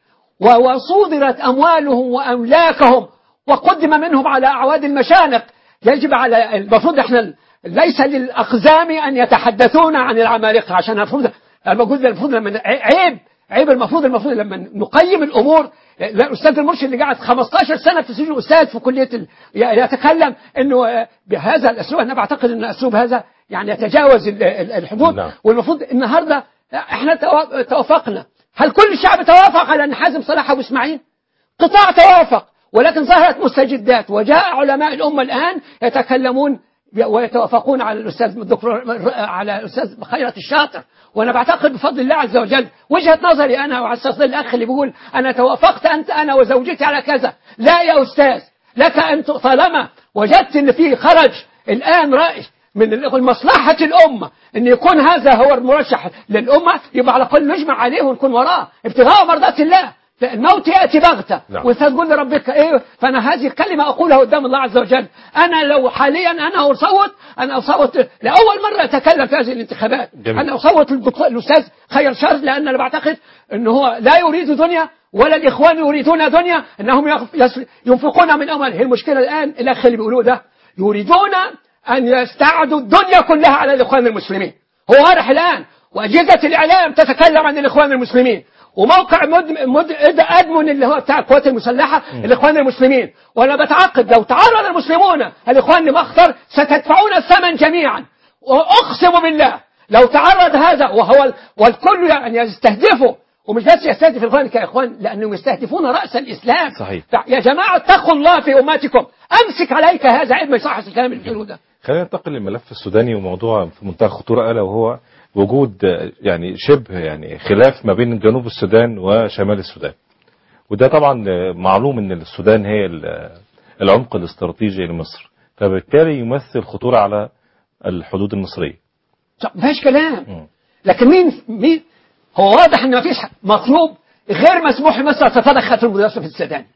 B: و- وصودرت أموالهم وأملاكهم وقدم منهم على أعواد المشانق يجب على المفروض احنا ليس للأقزام أن يتحدثون عن العمالقة عشان المفروض المفروض المفروض لما عيب عيب المفروض المفروض لما نقيم الامور لا الاستاذ المرشد اللي قاعد 15 سنه في سجن استاذ في كليه ال... يتكلم انه آه، بهذا الاسلوب انا بعتقد ان الاسلوب هذا يعني يتجاوز ال- ال- الحدود
A: نعم.
B: والمفروض النهارده احنا تو- توافقنا هل كل الشعب توافق على ان حازم صلاح ابو اسماعيل قطاع توافق ولكن ظهرت مستجدات وجاء علماء الامه الان يتكلمون ويتوافقون على الاستاذ الدكتور على الاستاذ خيرت الشاطر وانا بعتقد بفضل الله عز وجل وجهه نظري انا وعلى اساس الاخ اللي بيقول انا توافقت انت انا وزوجتي على كذا لا يا استاذ لك ان ت- طالما وجدت ان في خرج الان راي من ال- مصلحة الأمة أن يكون هذا هو المرشح للأمة يبقى على الأقل نجمع عليه ونكون وراه ابتغاء مرضات الله لا، الموت يأتي بغتة
A: نعم.
B: وانت تقول لربك ايه فانا هذه الكلمة اقولها قدام الله عز وجل انا لو حاليا انا اصوت انا اصوت لاول مرة اتكلم في هذه الانتخابات
A: جميل.
B: انا اصوت للدكتور- الاستاذ خير شر لان انا بعتقد ان هو لا يريد دنيا ولا الاخوان يريدون دنيا انهم يغف- يس- ينفقون من اموالهم هي المشكلة الان الاخ اللي بيقولوه ده يريدون ان يستعدوا الدنيا كلها على الاخوان المسلمين هو واضح الان واجهزة الاعلام تتكلم عن الاخوان المسلمين وموقع مد... مد... ادمن اللي هو بتاع القوات المسلحه الاخوان المسلمين وانا بتعقد لو تعرض المسلمون الاخوان لمخطر ستدفعون الثمن جميعا واقسم بالله لو تعرض هذا وهو ال- والكل يعني يستهدفه ومش بس يستهدف الاخوان كاخوان لانهم يستهدفون راس الاسلام
A: صحيح.
B: يا جماعه اتقوا الله في امتكم امسك عليك هذا عيب ما يصحش الكلام اللي بتقوله ده
A: خلينا ننتقل للملف السوداني وموضوع في منتهى الخطورة ألا وهو وجود آه، يعني شبه يعني خلاف ما بين جنوب السودان وشمال السودان وده طبعا آه، معلوم ان السودان هي ال- آه، العمق الاستراتيجي لمصر فبالتالي يمثل خطورة على الحدود المصرية
B: ما فيش كلام
A: مم.
B: لكن مين مين هو واضح ان ما فيش مطلوب غير مسموح لمصر ان تتدخل في الملف في السودان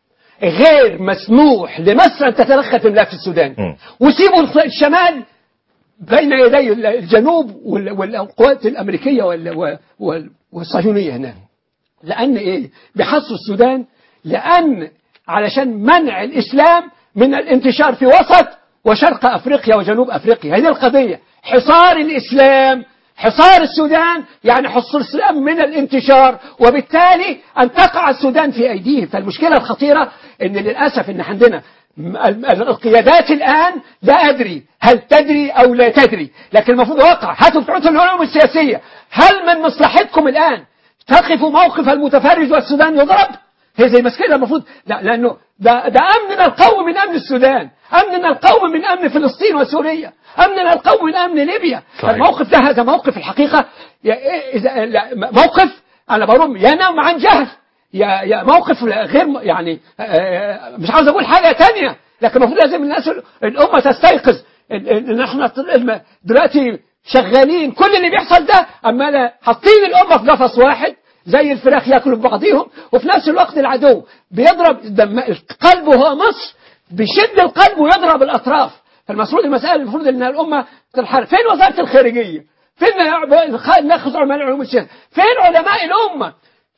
B: غير مسموح لمصر ان تتدخل في الملف السوداني
A: مم.
B: وسيبوا الشمال بين يدي الجنوب وال- والقوات الامريكيه وال- وال- والصهيونيه هناك لأن إيه بيحصوا السودان لأن علشان منع الإسلام من الانتشار في وسط وشرق أفريقيا وجنوب أفريقيا هذه القضية حصار الإسلام حصار السودان يعني حصر الإسلام من الانتشار وبالتالي أن تقع السودان في أيديهم فالمشكلة الخطيرة أن للأسف أن عندنا م- ال- ال- القيادات الآن لا أدري هل تدري أو لا تدري لكن المفروض واقع هاتوا بتوع العلوم السياسية هل من مصلحتكم الآن تقف موقف المتفرج والسودان يضرب هي زي المسكنة المفروض لا لأنه ده, ده أمننا القومي من أمن السودان أمننا القومي من أمن فلسطين وسوريا أمننا القومي من أمن ليبيا
A: صحيح.
B: الموقف ده هذا موقف الحقيقة يا- إذا لا، موقف أنا بقول ينام عن جهل يا يا موقف غير م- يعني آه، مش عاوز أقول حاجة تانية لكن المفروض لازم الناس الأمة تستيقظ إن- إن احنا الم- دلوقتي شغالين كل اللي بيحصل ده عمال حاطين الأمة في قفص واحد زي الفراخ ياكلوا في بعضيهم وفي نفس الوقت العدو بيضرب دم القلب وهو مصر بيشد القلب ويضرب الأطراف فالمفروض المسألة المفروض أن الأمة تنحرف فين وزارة الخارجية فين ناخذ علماء العلوم السياسية فين علماء الأمة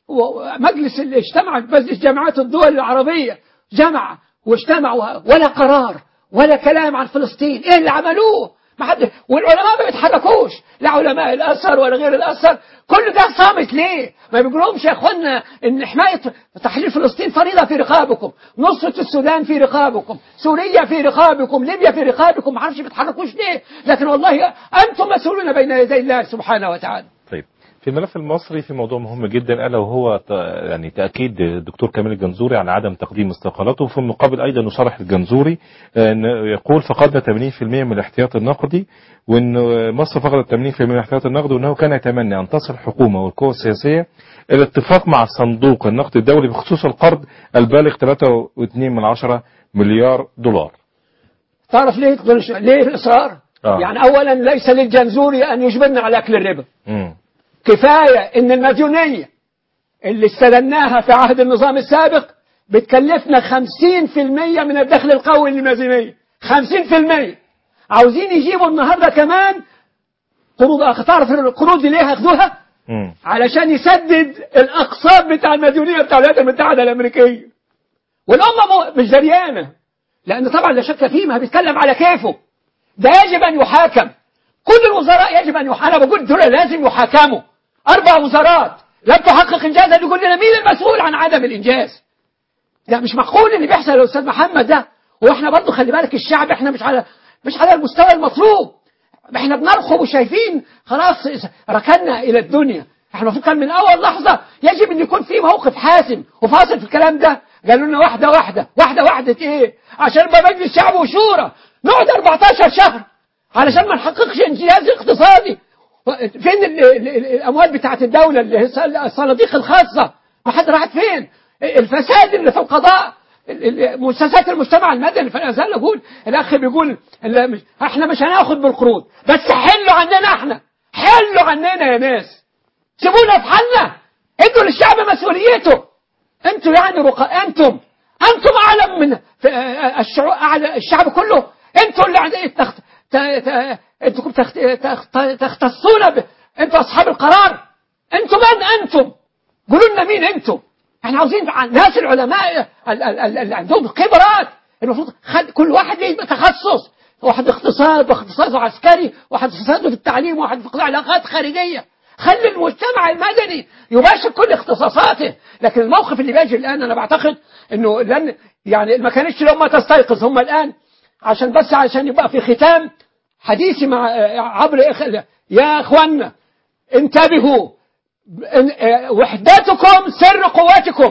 B: ومجلس ال- اجتمع مجلس جامعات الدول العربية جمع واجتمعوا ولا قرار ولا كلام عن فلسطين ايه اللي عملوه ما حد والعلماء ما بيتحركوش لا علماء الازهر ولا غير الازهر كل ده صامت ليه ما بيقولهمش يا اخوانا ان حمايه تحرير فلسطين فريضه في رقابكم نصره السودان في رقابكم سوريا في رقابكم ليبيا في رقابكم ما اعرفش بيتحركوش ليه لكن والله انتم مسؤولون بين يدي الله سبحانه وتعالى
A: طيب في الملف المصري في موضوع مهم جدا الا وهو ت- يعني تاكيد الدكتور كامل الجنزوري على عدم تقديم استقالته وفي المقابل ايضا يصرح الجنزوري آه، إن يقول فقدنا 80% من الاحتياط النقدي وان مصر فقدت 80% من الاحتياط النقدي وانه كان يتمنى ان تصل الحكومه والقوى السياسيه الى اتفاق مع صندوق النقد الدولي بخصوص القرض البالغ 3.2 من عشرة مليار دولار
B: تعرف ليه تقدرش- ليه الإصرار؟
A: آه.
B: يعني أولا ليس للجنزوري أن يجبرنا على أكل الربا
A: مم.
B: كفاية ان المديونية اللي استلمناها في عهد النظام السابق بتكلفنا 50% من الدخل القومي للمديونية 50% عاوزين يجيبوا النهاردة كمان قروض آخر تعرف القروض دي ليه هياخدوها
A: مم.
B: علشان يسدد الأقساط بتاع المديونية بتاع الولايات المتحدة الأمريكية والأمة مو- مش دريانة لأن طبعا لا شك فيه ما بيتكلم على كيفه ده يجب أن يحاكم كل الوزراء يجب أن يحاكم أنا بقول دول لازم يحاكموا أربع وزارات لم تحقق إنجازا يقول لنا مين المسؤول عن عدم الإنجاز ده مش معقول اللي بيحصل يا أستاذ محمد ده واحنا برضو خلي بالك الشعب احنا مش على مش على المستوى المطلوب احنا بنرخب وشايفين خلاص ركنا الى الدنيا احنا المفروض كان من اول لحظه يجب ان يكون في موقف حاسم وفاصل في الكلام ده قالوا لنا واحده واحده واحده واحده ايه عشان يبقى مجلس شعب وشورى نقعد 14 شهر علشان ما نحققش انجاز اقتصادي فين ال ال ال الاموال بتاعت الدوله اللي هي الصناديق الخاصه ما حد راحت فين الفساد اللي في القضاء ال- ال- مؤسسات المجتمع المدني فانا زال اقول الاخ بيقول ال- مش- احنا مش هناخد بالقروض بس حلوا عننا احنا حلوا عننا يا ناس سيبونا في حالنا ادوا للشعب مسؤوليته انتوا يعني رقا انتم انتم اعلم من في- آه، الشعو- أعلى- الشعب كله انتوا اللي عايزين تخت... ت... ت... انتم تخت... تخت... تختصون ب... انتوا اصحاب القرار انتم من انتم قولوا لنا مين انتم احنا عاوزين عن- ناس العلماء ال- ال- ال- اللي عندهم خبرات المفروض خد كل واحد يبقى تخصص واحد اقتصاد واقتصاد عسكري واحد اقتصاد في التعليم واحد في علاقات خارجيه خلي المجتمع المدني يباشر كل اختصاصاته لكن الموقف اللي بيجي الان انا بعتقد انه لن يعني ما كانتش لما تستيقظ هم الان عشان بس عشان يبقى في ختام حديثي مع عبر إخ- يا اخوانا انتبهوا إن- آه، وحدتكم سر قوتكم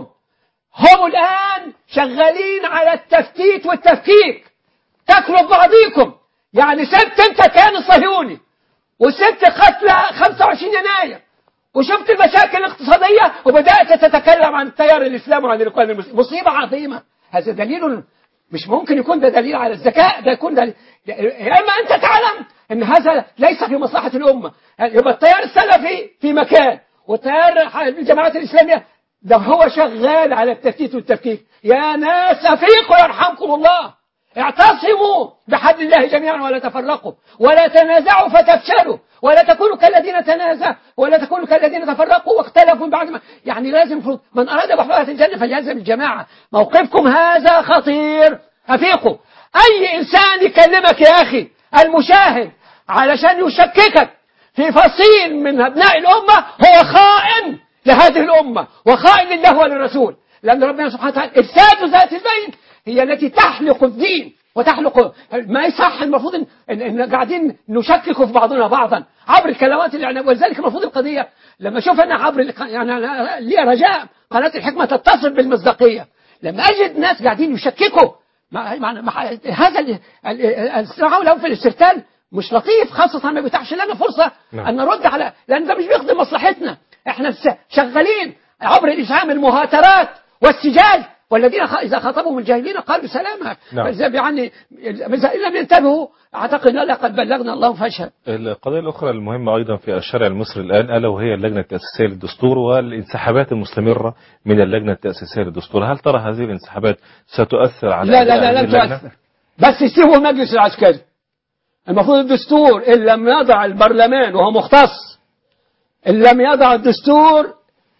B: هم الآن شغالين على التفتيت والتفكيك تاكلوا في بعضيكم يعني سبت انت كيان الصهيوني وسبت قتلى 25 يناير وشفت المشاكل الاقتصادية وبدأت تتكلم عن التيار الإسلامي وعن الإخوان المسلمين مصيبة عظيمة هذا دليل مش ممكن يكون ده دليل على الذكاء ده يكون دليل يا إما أنت تعلم أن هذا ليس في مصلحة الأمة يبقى التيار السلفي في مكان والتيار الجماعات الإسلامية ده هو شغال على التفتيت والتفكيك يا ناس أفيقوا يرحمكم الله اعتصموا بحبل الله جميعا ولا تفرقوا ولا تنازعوا فتفشلوا ولا تكونوا كالذين تنازعوا ولا تكونوا كالذين تفرقوا واختلفوا بعد ما يعني لازم فرض من أراد بحبوحة الجنة فليلزم الجماعة موقفكم هذا خطير أفيقوا أي إنسان يكلمك يا أخي المشاهد علشان يشككك في فصيل من أبناء الأمة هو خائن لهذه الأمة وخائن لله وللرسول لأن ربنا سبحانه وتعالى إفساد ذات البين هي التي تحلق الدين وتحلق ما يصح المفروض إن, إن, إن قاعدين نشكك في بعضنا بعضا عبر الكلمات اللي يعني ولذلك المفروض القضية لما أشوف أنا عبر الق- يعني أنا لي رجاء قناة الحكمة تتصل بالمصداقية لما أجد ناس قاعدين يشككوا مع مع مع هذا ال- ال- الصراع لهم في الاسترتال مش لطيف خاصة ما بيتاحش لنا فرصة
A: نعم.
B: أن نرد على لأن ده مش بيخدم مصلحتنا احنا س- شغالين عبر الإسهام المهاترات والسجال والذين خ- إذا خاطبهم الجاهلين قالوا سلاما
A: نعم.
B: فإذا يعني إذا إن لم ينتبهوا أعتقد لا لقد بلغنا الله فاشهد
A: القضية الأخرى المهمة أيضا في الشارع المصري الآن ألا وهي اللجنة التأسيسية للدستور والانسحابات المستمرة من اللجنة التأسيسية للدستور هل ترى هذه الانسحابات ستؤثر على
B: لا لا
A: أداء
B: لا
A: هذه
B: لن
A: اللجنة؟
B: تؤثر بس يسيبوا المجلس العسكري المفروض الدستور إن لم يضع البرلمان وهو مختص إن لم يضع الدستور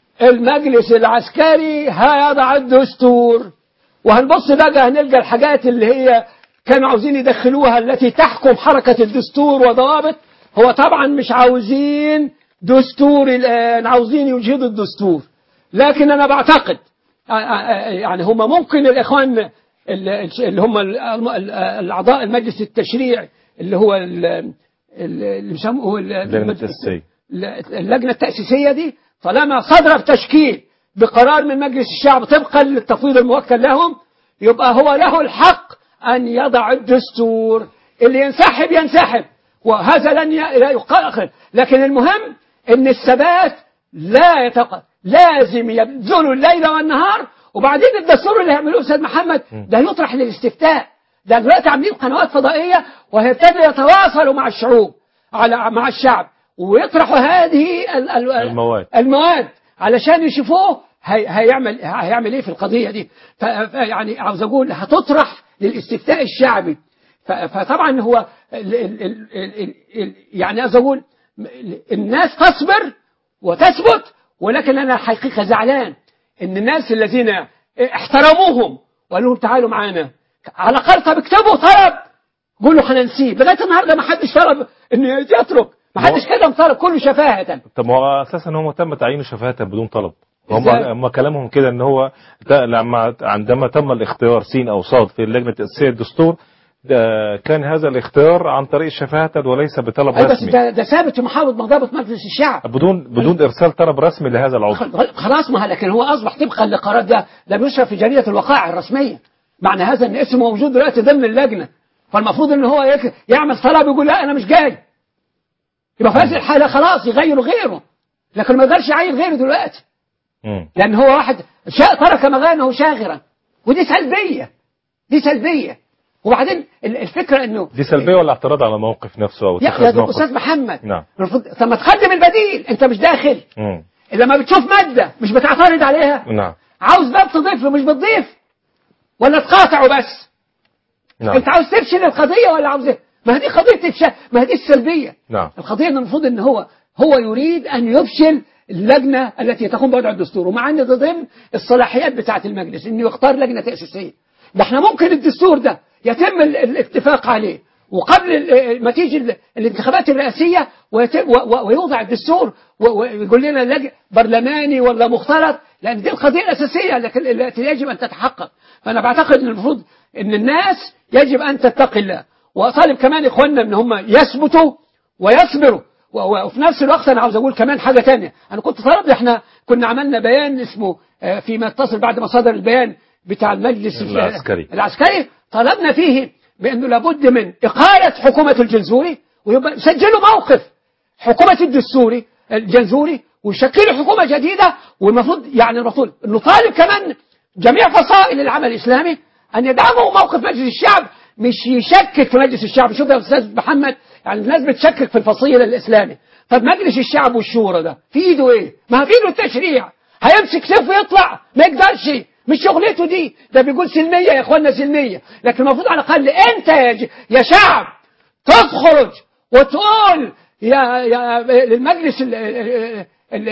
B: المجلس العسكري هيضع الدستور وهنبص بقى هنلقى الحاجات اللي هي كانوا عاوزين يدخلوها التي تحكم حركة الدستور وضوابط هو طبعا مش عاوزين دستور الآن عاوزين يجهضوا الدستور لكن أنا بعتقد آه، آه، آه، يعني هم ممكن الإخوان ال- اللي هم ال- ال- الأعضاء المجلس التشريع اللي هو ال- ال- اللي بيسموه ال-
A: اللجنة التأسيسية
B: اللجنة التأسيسية دي طالما صدر بتشكيل بقرار من مجلس الشعب طبقا للتفويض الموكل لهم يبقى هو له الحق أن يضع الدستور اللي ينسحب ينسحب وهذا لن ي- لا يقاخر لكن المهم ان الثبات لا يتق... لازم يبذلوا الليل والنهار وبعدين الدستور اللي هيعملوه استاذ محمد ده يطرح للاستفتاء ده دلوقتي عاملين قنوات فضائيه وهيبتدوا يتواصلوا مع الشعوب على مع الشعب ويطرحوا هذه ال- ال-
A: المواد.
B: المواد علشان يشوفوه هي هيعمل هيعمل ايه في القضيه دي ف- ف- يعني عاوز اقول هتطرح للاستفتاء الشعبي ف- فطبعا هو ال ال ال ال ال يعني عاوز اقول ال- الناس تصبر وتثبت ولكن انا حقيقه زعلان ان الناس الذين احترموهم وقالوا لهم تعالوا معانا على الاقل طب اكتبوا طلب قولوا هننسيب لغايه النهارده ما حدش طلب انه يترك ما حدش كده طلب كله شفاهه
A: طب ما هو اساسا هم تم تعيينه شفاهة بدون طلب هم
B: إزاي؟
A: هم كلامهم كده ان هو ده لما عندما تم الاختيار سين او صاد في لجنه تاسيس الدستور ده كان هذا الاختيار عن طريق شفاهة وليس بطلب
B: أي بس
A: رسمي
B: ده, ده ثابت في محافظ مضابط مجلس الشعب
A: بدون بدون ارسال طلب رسمي لهذا العضو
B: خلاص ما لكن هو اصبح طبقا للقرار ده ده بيشرف في جريده الوقائع الرسميه معنى هذا ان اسمه موجود دلوقتي ضمن اللجنه فالمفروض ان هو يك- يعمل طلب يقول لا انا مش جاي يبقى في هذه الحاله خلاص يغيروا غيره لكن ما يقدرش يعين غيره دلوقتي
A: مم.
B: لان هو واحد شاء ترك مغانه شاغرا ودي سلبيه دي سلبيه وبعدين ال- الفكره انه
A: دي سلبيه ولا اعتراض على موقف نفسه او
B: يا
A: اتخاذ
B: يا
A: موقف
B: استاذ محمد
A: نعم
B: المفروض طب ما تقدم البديل انت مش داخل
A: مم.
B: لما بتشوف ماده مش بتعترض عليها
A: نعم
B: عاوز باب تضيف له مش بتضيف ولا تقاطعه بس
A: نعم
B: انت عاوز تفشل القضيه ولا عاوز ايه ما هي دي قضيه تفشل ما هي دي السلبيه
A: نعم
B: القضيه ان المفروض ان هو هو يريد ان يفشل اللجنه التي تقوم بوضع الدستور ومع ان ده ضمن الصلاحيات بتاعه المجلس انه يختار لجنه تاسيسيه ده احنا ممكن الدستور ده يتم ال- الاتفاق عليه وقبل ال- ما تيجي ال- الانتخابات الرئاسيه ويتم و- و- ويوضع الدستور و- ويقول لنا لج- برلماني ولا مختلط لان دي القضيه الاساسيه لكن التي يجب ان تتحقق فانا بعتقد ان المفروض ان الناس يجب ان تتقي الله واطالب كمان اخواننا ان هم يثبتوا ويصبروا و- و- وفي نفس الوقت انا عاوز اقول كمان حاجه تانية انا كنت طلبت احنا كنا عملنا بيان اسمه آه، فيما يتصل بعد ما صدر البيان بتاع المجلس ال-
A: العسكري.
B: العسكري طلبنا فيه بانه لابد من اقاله حكومه الجنزوري ويبقى يسجلوا موقف حكومه الدستوري الجنزوري ويشكلوا حكومه جديده والمفروض يعني المفروض نطالب كمان جميع فصائل العمل الاسلامي ان يدعموا موقف مجلس الشعب مش يشكك في مجلس الشعب شوف يا استاذ محمد يعني الناس بتشكك في الفصيل الاسلامي طب مجلس الشعب والشورى ده في ايده ايه؟ ما في ايده التشريع هيمسك سيف ويطلع ما يقدرش مش شغلته دي ده بيقول سلميه يا اخوانا سلميه لكن المفروض على الاقل انت يا, ج- يا شعب تخرج وتقول يا يا للمجلس ال ال ال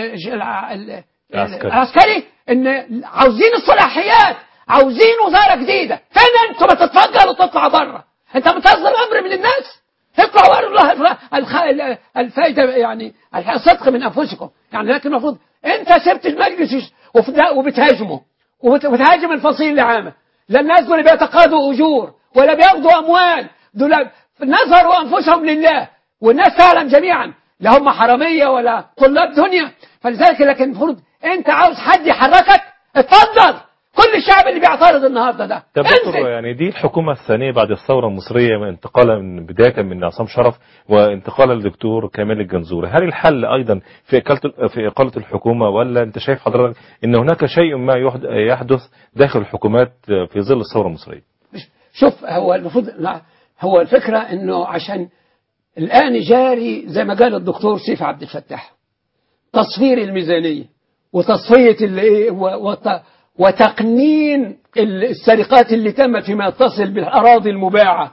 B: ال
A: العسكري.
B: العسكري ان عاوزين الصلاحيات عاوزين وزاره جديده فين انتوا ما تتفضلوا وتطلعوا بره انت بتصدر امر من الناس اطلعوا وروا الله الخ- ال- الفايده يعني الصدق من انفسكم يعني لكن المفروض انت سبت المجلس وف- وبتهاجمه وبت- وبتهاجم الفصيل العامه لا الناس دول بيتقاضوا اجور ولا بياخدوا اموال دول نظروا انفسهم لله والناس تعلم جميعا لا هم حراميه ولا طلاب دنيا فلذلك لكن المفروض انت عاوز حد يحركك اتفضل كل الشعب اللي بيعترض النهارده ده
A: طب
B: انزل.
A: دكتور يعني دي الحكومة الثانية بعد الثورة المصرية من انتقالا من بداية من عصام شرف وانتقالا للدكتور كمال الجنزوري هل الحل أيضا في إقالة في إقالة الحكومة ولا أنت شايف حضرتك أن هناك شيء ما يحد- يحدث داخل الحكومات في ظل الثورة المصرية
B: شوف هو المفروض لا، هو الفكرة انه عشان الان جاري زي ما قال الدكتور سيف عبد الفتاح تصفير الميزانية وتصفية ال- إيه، و- وت- وتقنين ال- السرقات اللي تمت فيما يتصل بالأراضي المباعة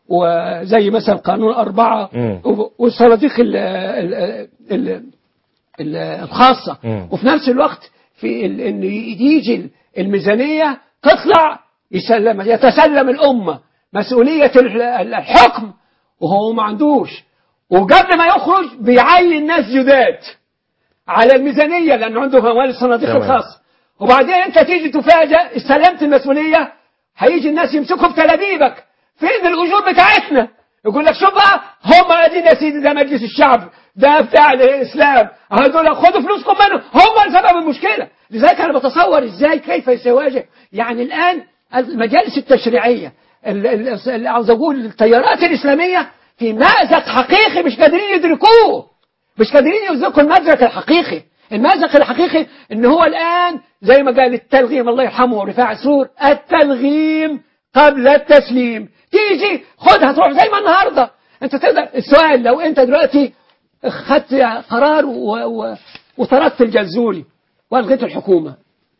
B: وزي مثلا قانون أربعة
A: مم.
B: و- والصناديق ال- ال- ال- ال- الخاصة
A: مم.
B: وفي نفس الوقت في ال- ان يجي الميزانية تطلع يسلم يتسلم الأمة مسؤولية ال- ال- الحكم وهو ما عندوش وقبل ما يخرج بيعين ناس جداد على الميزانية لأنه عنده أموال الصناديق
A: تمام.
B: الخاصة وبعدين أنت تيجي تفاجأ استلمت المسؤولية هيجي الناس يمسكوا بتلابيبك فين الأجور بتاعتنا يقول لك شوف بقى هم قاعدين يا سيدي ده مجلس الشعب ده بتاع الاسلام هدول خدوا فلوسكم منهم هم سبب المشكله لذلك انا بتصور ازاي كيف سيواجه يعني الان المجالس التشريعيه ال- ال- ال- عاوز اقول التيارات الاسلاميه في مأزق حقيقي مش قادرين يدركوه مش قادرين يدركوا المأزق الحقيقي المأزق الحقيقي ان هو الان زي ما قال التلغيم الله يرحمه رفاع سرور التلغيم قبل التسليم تيجي خدها تروح زي ما النهارده انت تقدر السؤال لو انت دلوقتي خدت قرار و... و... وطردت الجزوري والغيت الحكومه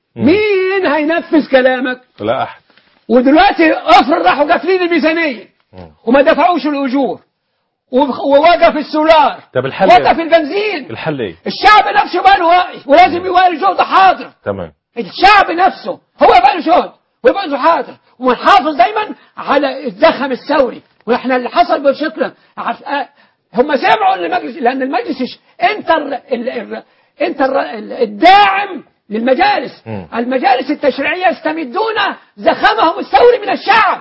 B: مين هينفذ كلامك
A: لا أحد
B: ودلوقتي افرض راحوا قافلين الميزانيه
A: مم.
B: وما دفعوش الاجور وب- ووقف السولار
A: طب الحل
B: وقف
A: إيه؟
B: البنزين
A: الحل إيه
B: الشعب نفسه بقى له واقف ولازم يوالي جهده حاضر
A: تمام
B: الشعب نفسه هو بقى له جهد ويبقى له حاضر ونحافظ دايما على الزخم الثوري واحنا اللي حصل بشكل عارف آه، هم سمعوا ان المجلس لان المجلس الش- انت ال... ال... ال... انت ال... ال- الداعم للمجالس
A: مم.
B: المجالس التشريعيه يستمدون زخمهم الثوري من الشعب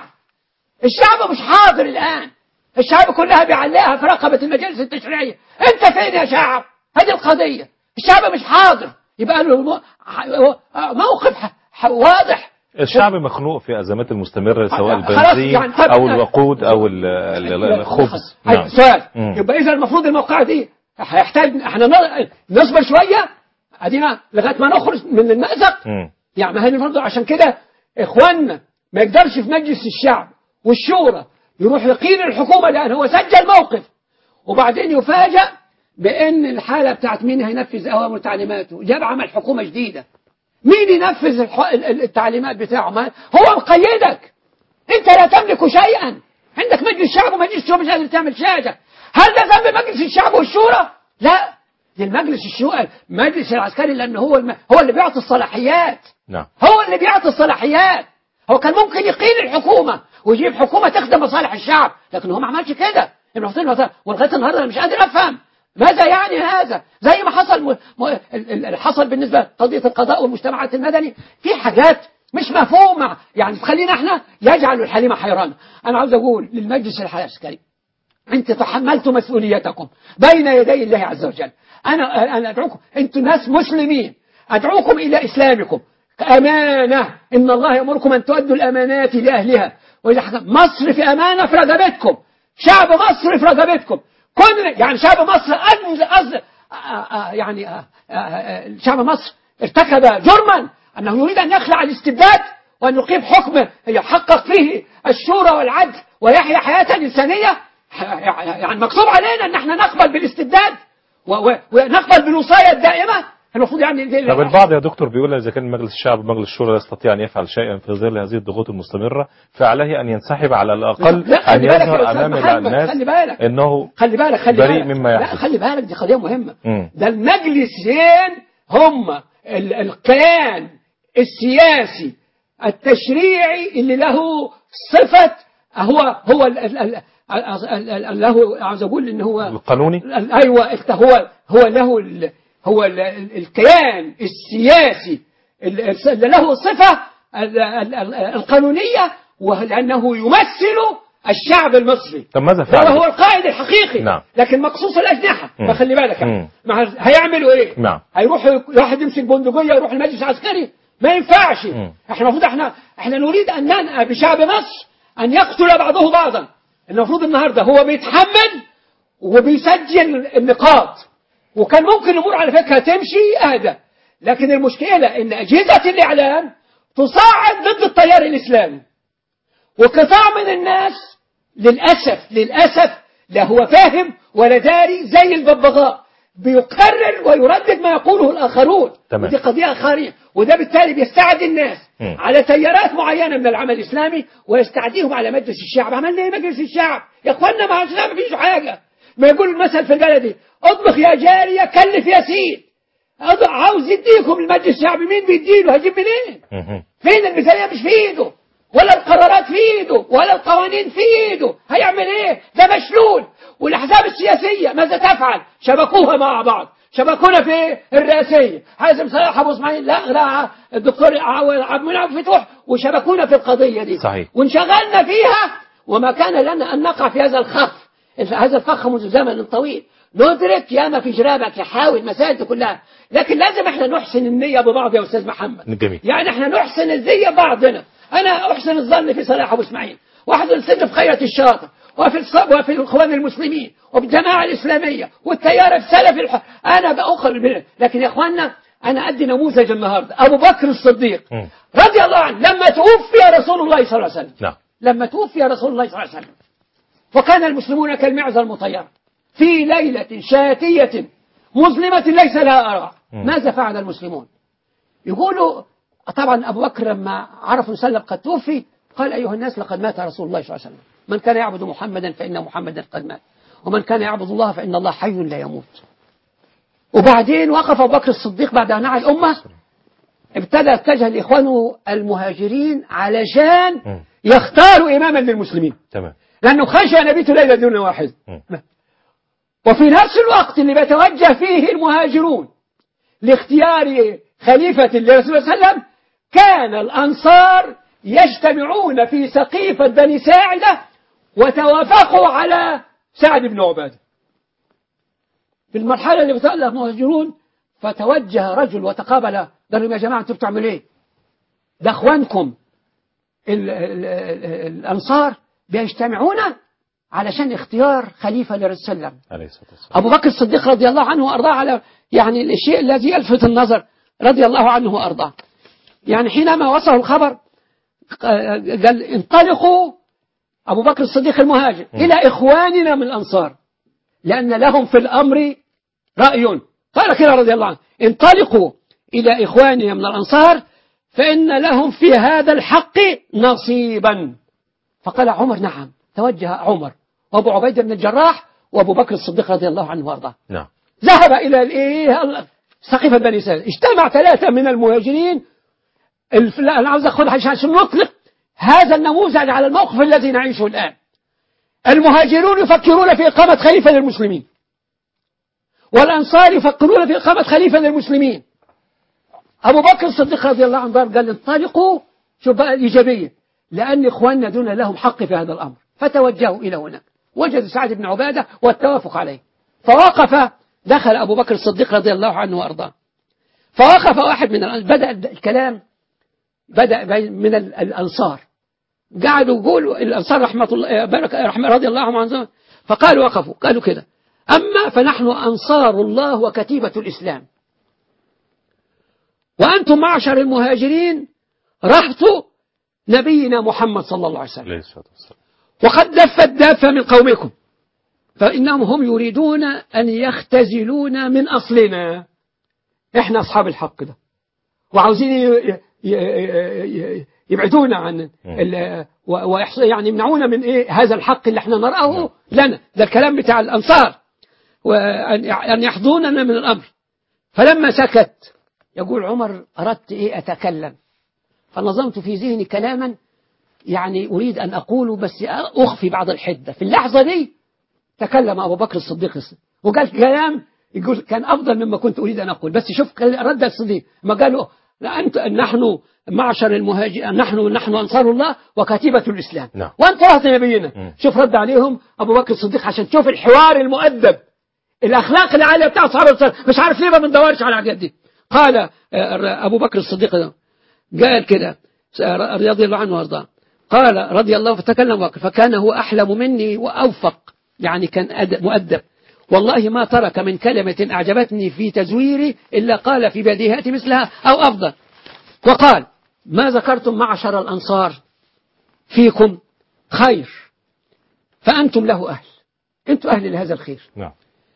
B: الشعب مش حاضر الآن الشعب كلها بيعلقها في رقبة المجالس التشريعية أنت فين يا شعب هذه القضية الشعب مش حاضر يبقى له مو- ح- موقف ح- ح- واضح
A: الشعب مخنوق في أزمات المستمرة سواء
B: خلاص
A: البنزين
B: يعني طب-
A: أو الوقود أو ال- ال- ال- الخبز
B: أي
A: نعم
B: سؤال
A: مم.
B: يبقى إذا المفروض الموقعة دي هيحتاج احنا ن- نصبر شوية ادينا لغاية ما نخرج من المأزق
A: مم.
B: يعني ما هي برضه عشان كده اخواننا ما يقدرش في مجلس الشعب والشورى يروح يقيل الحكومة لأن هو سجل موقف وبعدين يفاجأ بأن الحالة بتاعت مين هينفذ أوامر تعليماته جاب عمل حكومة جديدة مين ينفذ الح- ال- ال- التعليمات بتاعه ما هو مقيدك انت لا تملك شيئا عندك مجلس شعب ومجلس الشورى مش قادر تعمل حاجة هل ده ذنب مجلس الشعب والشورى لا دي المجلس الشورى المجلس العسكري لأنه هو الم... هو اللي بيعطي الصلاحيات
A: نعم
B: هو اللي بيعطي الصلاحيات هو كان ممكن يقيل الحكومة ويجيب حكومة تخدم مصالح الشعب لكن هو ما عملش كده المفروض مثلا ولغايه النهارده انا مش قادر افهم ماذا يعني هذا زي ما حصل م... م... ال- ال- ال- حصل بالنسبه لقضيه القضاء والمجتمعات المدني في حاجات مش مفهومه يعني تخلينا احنا يجعل الحليمه حيرانه انا عاوز اقول للمجلس العسكري انت تحملت مسؤوليتكم بين يدي الله عز وجل انا انا ادعوكم انتم ناس مسلمين ادعوكم الى اسلامكم امانه ان الله يامركم ان تؤدوا الامانات لاهلها واذا حكم مصر في امانه في رقبتكم شعب مصر في رقبتكم كل يعني شعب مصر أنز أز آه، آه، يعني آه، آه، آه، شعب مصر ارتكب جرما انه يريد ان يخلع الاستبداد وان يقيم حكم يحقق فيه الشورى والعدل ويحيا حياه انسانيه يعني مكتوب علينا ان احنا نقبل بالاستبداد و- و- ونقبل بالوصايه الدائمه المفروض يعني دي-
A: طب البعض يا دكتور بيقول إذا كان مجلس الشعب ومجلس الشورى لا يستطيع أن يفعل شيئا في ظل هذه الضغوط المستمرة فعليه أن ينسحب على الأقل
B: لا، خلي
A: أن
B: بالك يا
A: يظهر
B: أستاذ
A: أمام
B: محمد،
A: الناس
B: خلي بالك.
A: أنه
B: خلي بالك خلي
A: بريء
B: بالك
A: مما
B: لا
A: يحدث.
B: خلي بالك دي قضيه مهمه
A: مم.
B: ده المجلسين هم ال- الكيان السياسي التشريعي اللي له صفه هو هو ال- ال- ال- ال- ال- ال- له عاوز اقول ان هو
A: القانوني
B: ال- ايوه الت- هو هو له ال هو ال- ال- الكيان السياسي ال- الس- اللي له صفه ال- ال- ال- القانونيه ولانه يمثل الشعب المصري
A: طب ماذا
B: هو
A: فعل
B: هو القائد الحقيقي
A: نعم.
B: لكن مقصوص الاجنحه
A: مم.
B: فخلي بالك
A: مم.
B: يعني. ما هيعملوا ايه
A: نعم.
B: هيروح واحد يمسك بندقيه يروح المجلس العسكري ما ينفعش
A: مم.
B: احنا المفروض احنا احنا نريد ان ننأى بشعب مصر ان يقتل بعضه بعضا المفروض النهارده هو بيتحمل وبيسجل النقاط وكان ممكن الامور على فكره تمشي اهدى لكن المشكله ان اجهزه الاعلام تصاعد ضد التيار الاسلامي وقطاع من الناس للأسف للأسف لا هو فاهم ولا داري زي الببغاء بيكرر ويردد ما يقوله الآخرون
A: تمام.
B: ودي قضية خارية وده بالتالي بيستعدي الناس
A: مم.
B: على تيارات معينة من العمل الإسلامي ويستعديهم على مجلس الشعب عملنا ايه مجلس الشعب يا اخوانا ما عندنا ما فيش حاجة ما يقول المثل في البلدي اطبخ يا جارية كلف يا سيد أض- عاوز يديكم المجلس الشعبي مين بيديله هجيب منين
A: مهم.
B: فين الميزانية مش في ايده ولا القرارات في ايده ولا القوانين في ايده هيعمل ايه ده مشلول والاحزاب السياسية ماذا تفعل شبكوها مع بعض شبكونا في الرئاسية حازم صلاح ابو اسماعيل لا لا الدكتور عو- عبد المنعم فتوح وشبكونا في القضية دي
A: صحيح.
B: وانشغلنا فيها وما كان لنا ان نقع في هذا الخف هذا الفخ منذ زمن طويل ندرك يا ما في جرابك يحاول المسائل دي كلها لكن لازم احنا نحسن النية ببعض يا استاذ محمد
A: جميل
B: يعني احنا نحسن الزي بعضنا انا احسن الظن في صلاح ابو اسماعيل واحسن الظن في خيرة الشاطر وفي الص... وفي الاخوان المسلمين وبالجماعه الاسلاميه والتيار السلفي الح... انا باخر به لكن يا اخواننا انا ادي نموذج النهارده ابو بكر الصديق
A: مم.
B: رضي الله عنه لما توفي رسول الله صلى الله عليه وسلم
A: نعم
B: لما توفي رسول الله صلى الله عليه وسلم وكان المسلمون كالمعزة المطيرة في ليلة شاتية مظلمة ليس لها أراء
A: مم.
B: ماذا فعل المسلمون يقولوا طبعا أبو بكر لما عرف وسلم قد توفي قال أيها الناس لقد مات رسول الله صلى الله عليه وسلم من كان يعبد محمدا فإن محمدا قد مات ومن كان يعبد الله فإن الله حي لا يموت وبعدين وقف أبو بكر الصديق بعد أن نعى الأمة ابتدى اتجه لإخوانه المهاجرين علشان
A: مم.
B: يختاروا إماما للمسلمين
A: تمام
B: لأنه خشى أن يبيت ليلة دون واحد
A: مم.
B: وفي نفس الوقت اللي بيتوجه فيه المهاجرون لاختيار خليفة لرسول الله صلى الله عليه وسلم كان الأنصار يجتمعون في سقيفة بني ساعدة وتوافقوا على سعد بن عبادة في المرحلة اللي بتألف المهاجرون فتوجه رجل وتقابل قال لهم يا جماعة انتوا بتعملوا ايه؟ ده اخوانكم ال ال ال الأنصار بيجتمعون علشان اختيار خليفة لرسول الله صلى الله عليه وسلم
A: عليه الصلاة والسلام
B: أبو بكر الصديق رضي الله عنه وأرضاه على يعني الشيء الذي يلفت النظر رضي الله عنه وأرضاه يعني حينما وصل الخبر قال انطلقوا أبو بكر الصديق المهاجر إلى إخواننا من الأنصار لأن لهم في الأمر رأي قال كده رضي الله عنه انطلقوا إلى إخواننا من الأنصار فإن لهم في هذا الحق نصيبا فقال عمر نعم توجه عمر وأبو عبيدة بن الجراح وأبو بكر الصديق رضي الله عنه وأرضاه
A: نعم
B: ذهب إلى الإيه سقيفة بني سعد اجتمع ثلاثة من المهاجرين الف... لا أنا عاوز أخذها عشان عشان نطلق هذا النموذج على الموقف الذي نعيشه الآن المهاجرون يفكرون في إقامة خليفة للمسلمين والأنصار يفكرون في إقامة خليفة للمسلمين أبو بكر الصديق رضي الله عنه قال انطلقوا شوف بقى الإيجابية لأن إخواننا دون لهم حق في هذا الأمر فتوجهوا إلى هناك وجدوا سعد بن عبادة والتوافق عليه فوقف دخل أبو بكر الصديق رضي الله عنه وأرضاه فوقف واحد من الأنصار بدأ الكلام بدأ من ال- الأنصار قعدوا يقولوا الأنصار رحمة الله بارك رحمة رضي الله عنهم فقالوا وقفوا قالوا كده أما فنحن أنصار الله وكتيبة الإسلام وأنتم معشر المهاجرين رهط نبينا محمد صلى الله عليه وسلم
A: عليه الصلاة والسلام
B: وقد دفت دافة من قومكم فإنهم هم يريدون أن يختزلون من أصلنا إحنا أصحاب الحق ده وعاوزين ي- ي- ي- يبعدونا عن ال- و- ويحص- يعني يمنعونا من إيه هذا الحق اللي احنا نراه لنا ده الكلام بتاع الأنصار وأن أن يحضوننا من الأمر فلما سكت يقول عمر أردت إيه أتكلم فنظمت في ذهني كلاما يعني أريد أن أقوله بس أخفي بعض الحدة في اللحظة دي تكلم أبو بكر الصديق وقال كلام يقول كان أفضل مما كنت أريد أن أقول بس شوف رد الصديق ما قالوا لا أنت نحن معشر المهاجر نحن نحن أنصار الله وكتيبة الإسلام
A: نعم.
B: وأنت رهط نبينا
A: مم.
B: شوف رد عليهم أبو بكر الصديق عشان تشوف الحوار المؤدب الأخلاق العالية بتاع أصحاب الرسول مش عارف ليه ما بندورش على الحاجات دي قال آه، أبو بكر الصديق ده قال كده رضي الله عنه وارضاه قال رضي الله فتكلم وقال فكان هو أحلم مني وأوفق يعني كان أدب مؤدب والله ما ترك من كلمة أعجبتني في تزويري إلا قال في بديهات مثلها أو أفضل وقال ما ذكرتم معشر الأنصار فيكم خير فأنتم له أهل أنتم أهل لهذا الخير
A: نعم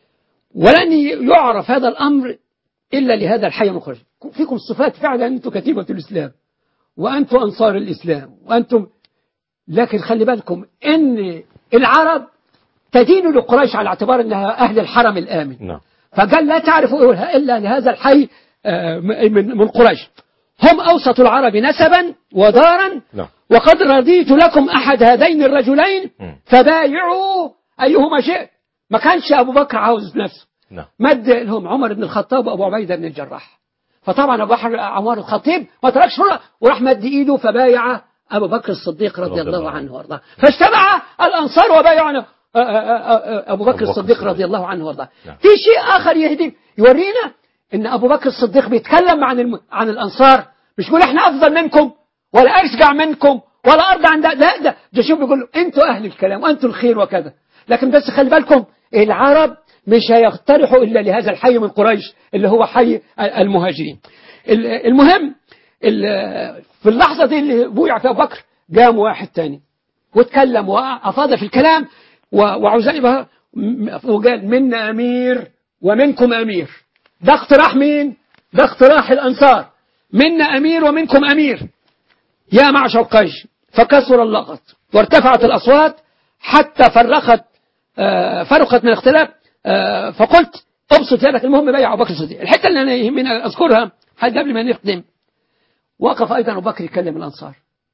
B: ولن يعرف هذا الأمر إلا لهذا الحي المخرج فيكم الصفات فعلا أنتم كتيبة الإسلام وأنتم أنصار الإسلام وأنتم لكن خلي بالكم إن العرب تدين لقريش على اعتبار أنها أهل الحرم الآمن
A: نعم
B: فقال لا تعرفوا إلا لهذا الحي آه، من من قريش هم أوسط العرب نسبا ودارا
A: نعم
B: وقد رضيت لكم أحد هذين الرجلين
A: مم.
B: فبايعوا أيهما شئت ما كانش أبو بكر عاوز نفسه
A: نعم
B: مد لهم عمر بن الخطاب وأبو عبيدة بن الجراح فطبعا أبو بكر عمر الخطيب ما تركش فرصة وراح مد إيده فبايع أبو بكر الصديق رضي
A: رضي
B: الله
A: الله
B: عنه وارضاه فاجتمع الأنصار وبايعوا آه، آه، آه، أبو بكر
A: بكر
B: الصديق
A: الصديق.
B: رضي الله عنه وارضاه
A: نعم.
B: في شيء آخر يهدي يورينا إن أبو بكر الصديق بيتكلم عن الم... عن الأنصار مش بيقول إحنا أفضل منكم ولا أشجع منكم ولا أرضى عن ده لا ده ده شوف بيقول له أنتوا أهل الكلام وأنتوا الخير وكذا لكن بس خلي بالكم العرب مش هيقترحوا إلا لهذا الحي من قريش اللي هو حي المهاجرين ال- المهم ال- في اللحظة دي اللي بويع فيها أبو بكر قام واحد تاني واتكلم وأفاض في الكلام و- وعزيبة م- وقال منا أمير ومنكم أمير ده اقتراح مين؟ ده اقتراح الأنصار منا أمير ومنكم أمير يا معشر قيش فكسر اللغط وارتفعت الأصوات حتى فرقت آه، فرقت من الاختلاف آه، فقلت ابسط يدك المهم بيع أبو بكر الصديق الحتة اللي أنا يهمني أذكرها حتى قبل ما نختم وقف أيضا أبو بكر يكلم الأنصار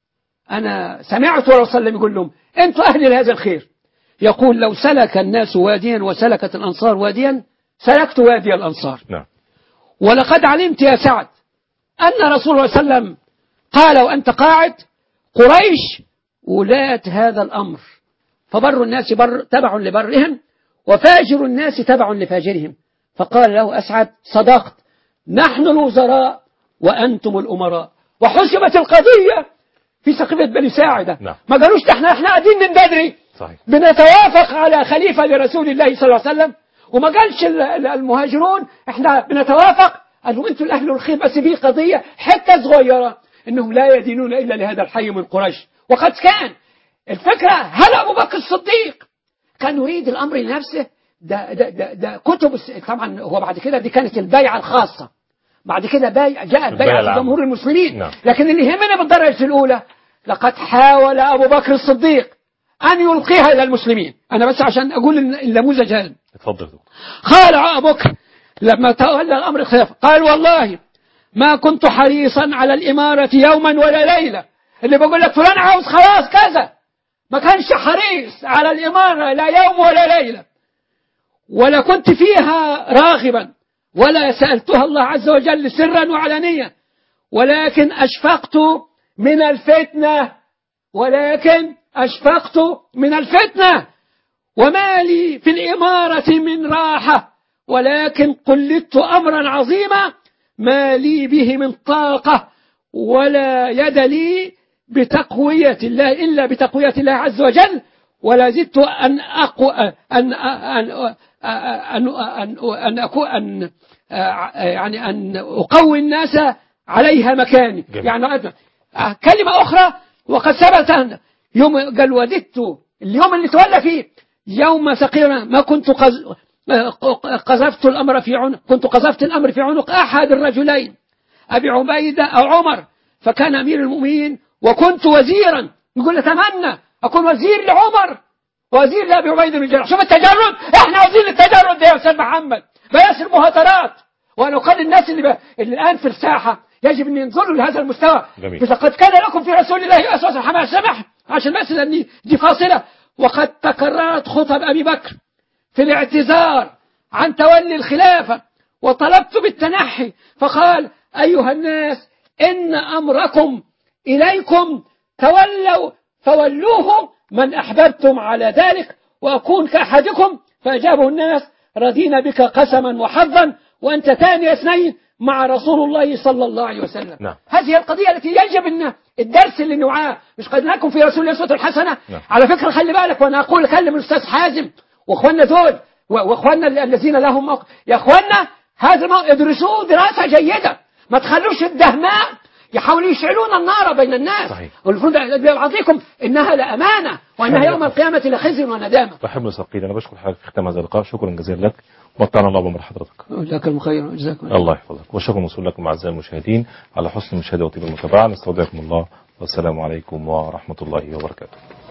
B: أنا سمعت ورسول الله وسلم يقول لهم أنتوا أهل لهذا الخير يقول لو سلك الناس واديا وسلكت الأنصار واديا سلكت وادي الأنصار
A: نعم
B: ولقد علمت يا سعد أن رسول الله صلى الله عليه وسلم قال وأنت قاعد قريش ولاة هذا الأمر فبر الناس بر تبع لبرهم وفاجر الناس تبع لفاجرهم فقال له أسعد صدقت نحن الوزراء وأنتم الأمراء وحسمت القضية في سقيفة بني ساعدة
A: نعم.
B: ما قالوش ده احنا احنا قاعدين من بدري
A: صحيح
B: بنتوافق على خليفة لرسول الله صلى الله عليه وسلم وما قالش ال- ال- المهاجرون احنا بنتوافق قالوا انتوا الاهل الخير بس في قضية حتة صغيرة انهم لا يدينون الا لهذا الحي من قريش وقد كان الفكرة هل ابو بكر الصديق كان يريد الامر لنفسه ده ده ده, ده كتب الس- طبعا هو بعد كده دي كانت البيعة الخاصة بعد كده بايع جاء البيعة
A: العامة.
B: جمهور المسلمين
A: نعم.
B: لكن اللي يهمنا بالدرجة الأولى لقد حاول أبو بكر الصديق أن يلقيها إلى المسلمين أنا بس عشان أقول الن- النموذج هذا
A: اتفضل دكتور
B: قال أبو بكر لما تولى الأمر الخلافة قال والله ما كنت حريصا على الإمارة يوما ولا ليلة اللي بقول لك فلان عاوز خلاص كذا ما كانش حريص على الإمارة لا يوم ولا ليلة ولا كنت فيها راغبا ولا سألتها الله عز وجل سرا وعلانية ولكن أشفقت من الفتنة ولكن أشفقت من الفتنة وما لي في الإمارة من راحة ولكن قلدت أمرا عظيما ما لي به من طاقة ولا يد لي بتقوية الله إلا بتقوية الله عز وجل ولا زدت أن أقو أن أن أن أن أن أن أكون أن يعني أن أقوي الناس عليها مكاني
A: جميل.
B: يعني أدنى. كلمة أخرى وقد ثبت أن يوم قال وددت اليوم اللي تولى فيه يوم ثقيلا ما كنت قز- قذفت الأمر في عنق كنت قذفت الأمر في عنق أحد الرجلين أبي عبيدة أو عمر فكان أمير المؤمنين وكنت وزيرا يقول أتمنى أكون وزير لعمر وزير لأبي عبيدة بن الجراح شوف التجرد احنا عاوزين التجرد ده يا أستاذ محمد بلاش المهاترات وأنا أقول للناس اللي, ب... اللي الآن في الساحة يجب أن ينظروا لهذا المستوى
A: جميل.
B: لقد كان لكم في رسول الله أسوة حماس سمح عشان بس لأني دي فاصلة وقد تكررت خطب أبي بكر في الاعتذار عن تولي الخلافة وطلبت بالتنحي فقال أيها الناس إن أمركم إليكم تولوا فولوه من أحببتم على ذلك وأكون كأحدكم فأجابه الناس رضينا بك قسما وحظا وأنت ثاني اثنين مع رسول الله صلى الله عليه وسلم
A: نعم.
B: هذه القضية التي يجب أن الدرس اللي نوعاه مش قد لكم في رسول الله أسوة الحسنة
A: نعم.
B: على فكرة خلي بالك وأنا أقول أكلم الأستاذ حازم وإخواننا دول و- وإخواننا ال- الذين لهم موقف يا إخواننا هذا الموقف ادرسوه دراسة جيدة ما تخلوش الدهماء يحاولوا يشعلون النار بين الناس
A: صحيح.
B: والمفروض أعطيكم إنها لأمانة وإنها يوم القيامة لخزي وندامة
A: بحب نسقيل انا بشكر حضرتك في ختام هذا اللقاء شكرا جزيلا لك ومتعنا الله بعمر حضرتك
B: جزاك المخير وجزاكم الله
A: الله يحفظك وشكر موصول لكم اعزائي المشاهدين على حسن المشاهده وطيب المتابعه نستودعكم الله والسلام عليكم ورحمه الله وبركاته